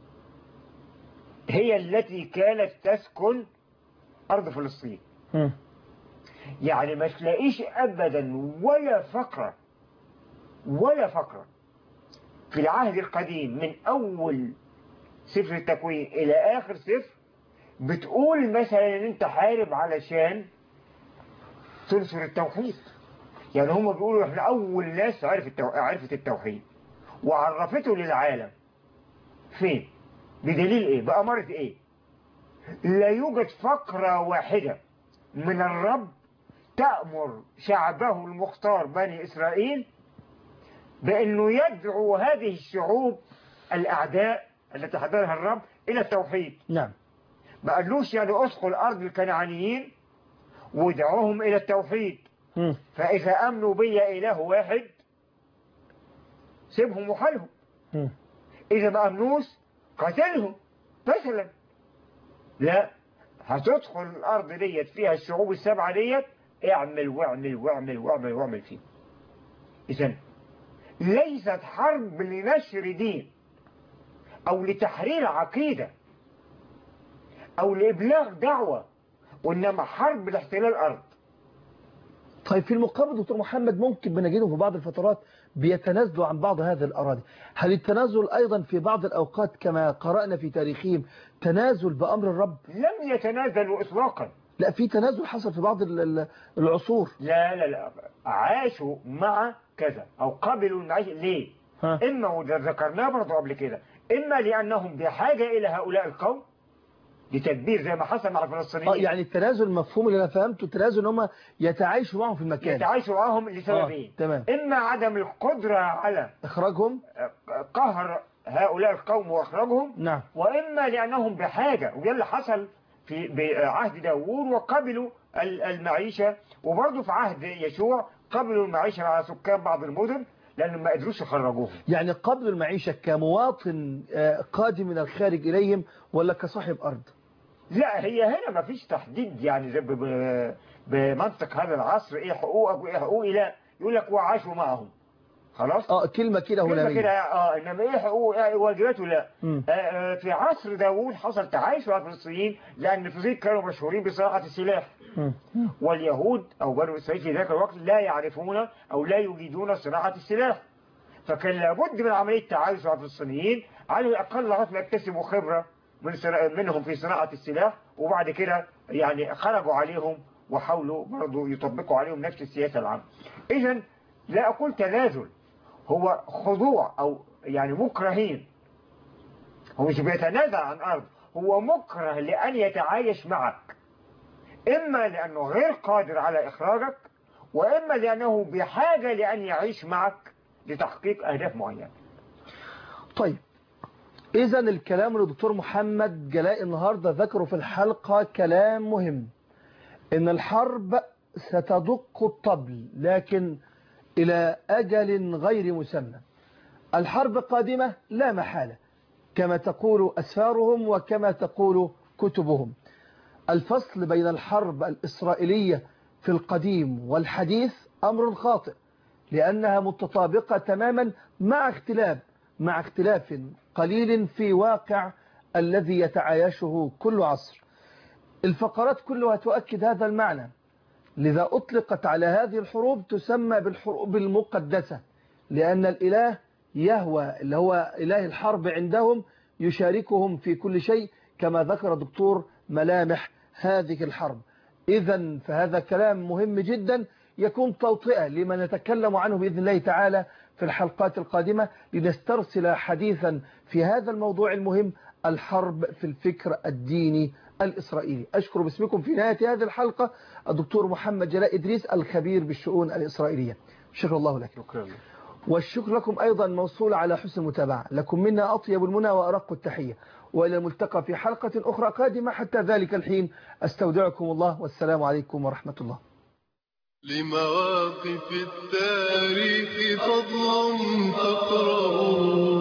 هي التي كانت تسكن أرض فلسطين يعني ما تلاقيش أبدا ولا فقرة ولا فقرة في العهد القديم من أول سفر التكوين إلى آخر سفر بتقول مثلا إن أنت حارب علشان تنشر التوحيد يعني هم بيقولوا احنا اول ناس عرفت التو... عرفت التوحيد وعرفته للعالم فين بدليل ايه بأمارة ايه لا يوجد فقرة واحدة من الرب تأمر شعبه المختار بني إسرائيل بأنه يدعو هذه الشعوب الأعداء التي حضرها الرب إلى التوحيد نعم ما قالوش يعني أسقوا الأرض الكنعانيين وادعوهم إلى التوحيد مم. فإذا أمنوا بي إله واحد سيبهم وحالهم مم. إذا ما أمنوش قتلهم مثلا لا هتدخل الأرض ديت فيها الشعوب السبعة ديت اعمل واعمل واعمل واعمل واعمل فيه إذا ليست حرب لنشر دين أو لتحرير عقيدة أو لإبلاغ دعوة وإنما حرب لاحتلال الأرض طيب في المقابل دكتور محمد ممكن بنجده في بعض الفترات بيتنازلوا عن بعض هذه الأراضي هل التنازل أيضا في بعض الأوقات كما قرأنا في تاريخهم تنازل بأمر الرب لم يتنازلوا إطلاقا لا في تنازل حصل في بعض ال- ال- العصور لا لا لا عاشوا مع كذا أو قبلوا المعيشة ليه ها. إما وده ذكرناه برضه قبل كده إما لأنهم بحاجة إلى هؤلاء القوم لتدبير زي ما حصل مع آه الفلسطينيين يعني التنازل المفهوم اللي أنا فهمته التنازل إن هم يتعايشوا معهم في المكان يتعايشوا معهم لسببين آه، تمام. إما عدم القدرة على إخراجهم قهر هؤلاء القوم وإخراجهم نعم وإما لأنهم بحاجة وده اللي حصل في بعهد داوود وقبلوا ال- المعيشة وبرضه في عهد يشوع قبلوا المعيشة على سكان بعض المدن لأنهم ما قدروش يخرجوهم يعني قبل المعيشة كمواطن آه، قادم من الخارج إليهم ولا كصاحب أرض لا هي هنا ما فيش تحديد يعني زي ب- ب- بمنطق هذا العصر ايه حقوقك وايه حقوقي لا يقول لك وعاشوا معهم خلاص اه كلمة كده كلمة هلامية كده اه انما ايه حقوق ايه واجباته لا مم. آه، آه، في عصر داوود حصل تعايش مع الفلسطينيين لان الفلسطينيين كانوا مشهورين بصناعة السلاح مم. واليهود او بنو اسرائيل في ذاك الوقت لا يعرفون او لا يجيدون صناعة السلاح فكان لابد من عملية تعايش مع الفلسطينيين على الاقل لغايه ما يكتسبوا خبرة من صنا- منهم في صناعة السلاح وبعد كده يعني خرجوا عليهم وحاولوا برضه يطبقوا عليهم نفس السياسة العامة اذا لا اقول تنازل هو خضوع او يعني مكرهين هو مش بيتنازل عن ارض هو مكره لان يتعايش معك اما لانه غير قادر على اخراجك واما لانه بحاجه لان يعيش معك لتحقيق اهداف معينه طيب إذا الكلام اللي الدكتور محمد جلاء النهاردة ذكره في الحلقة كلام مهم إن الحرب ستدق الطبل لكن إلى أجل غير مسمى الحرب قادمة لا محالة كما تقول أسفارهم وكما تقول كتبهم الفصل بين الحرب الإسرائيلية في القديم والحديث أمر خاطئ لأنها متطابقة تماما مع اختلاف مع اختلاف قليل في واقع الذي يتعايشه كل عصر الفقرات كلها تؤكد هذا المعنى لذا أطلقت على هذه الحروب تسمى بالحروب المقدسة لأن الإله يهوى اللي هو إله الحرب عندهم يشاركهم في كل شيء كما ذكر دكتور ملامح هذه الحرب إذا فهذا كلام مهم جدا يكون توطئة لما نتكلم عنه بإذن الله تعالى في الحلقات القادمة لنسترسل حديثا في هذا الموضوع المهم الحرب في الفكر الديني الإسرائيلي أشكر باسمكم في نهاية هذه الحلقة الدكتور محمد جلاء إدريس الخبير بالشؤون الإسرائيلية شكر الله لك شكرا والشكر لكم أيضا موصول على حسن المتابعة لكم منا أطيب المنى وأرق التحية وإلى الملتقى في حلقة أخرى قادمة حتى ذلك الحين أستودعكم الله والسلام عليكم ورحمة الله لمواقف التاريخ فضل تقرأ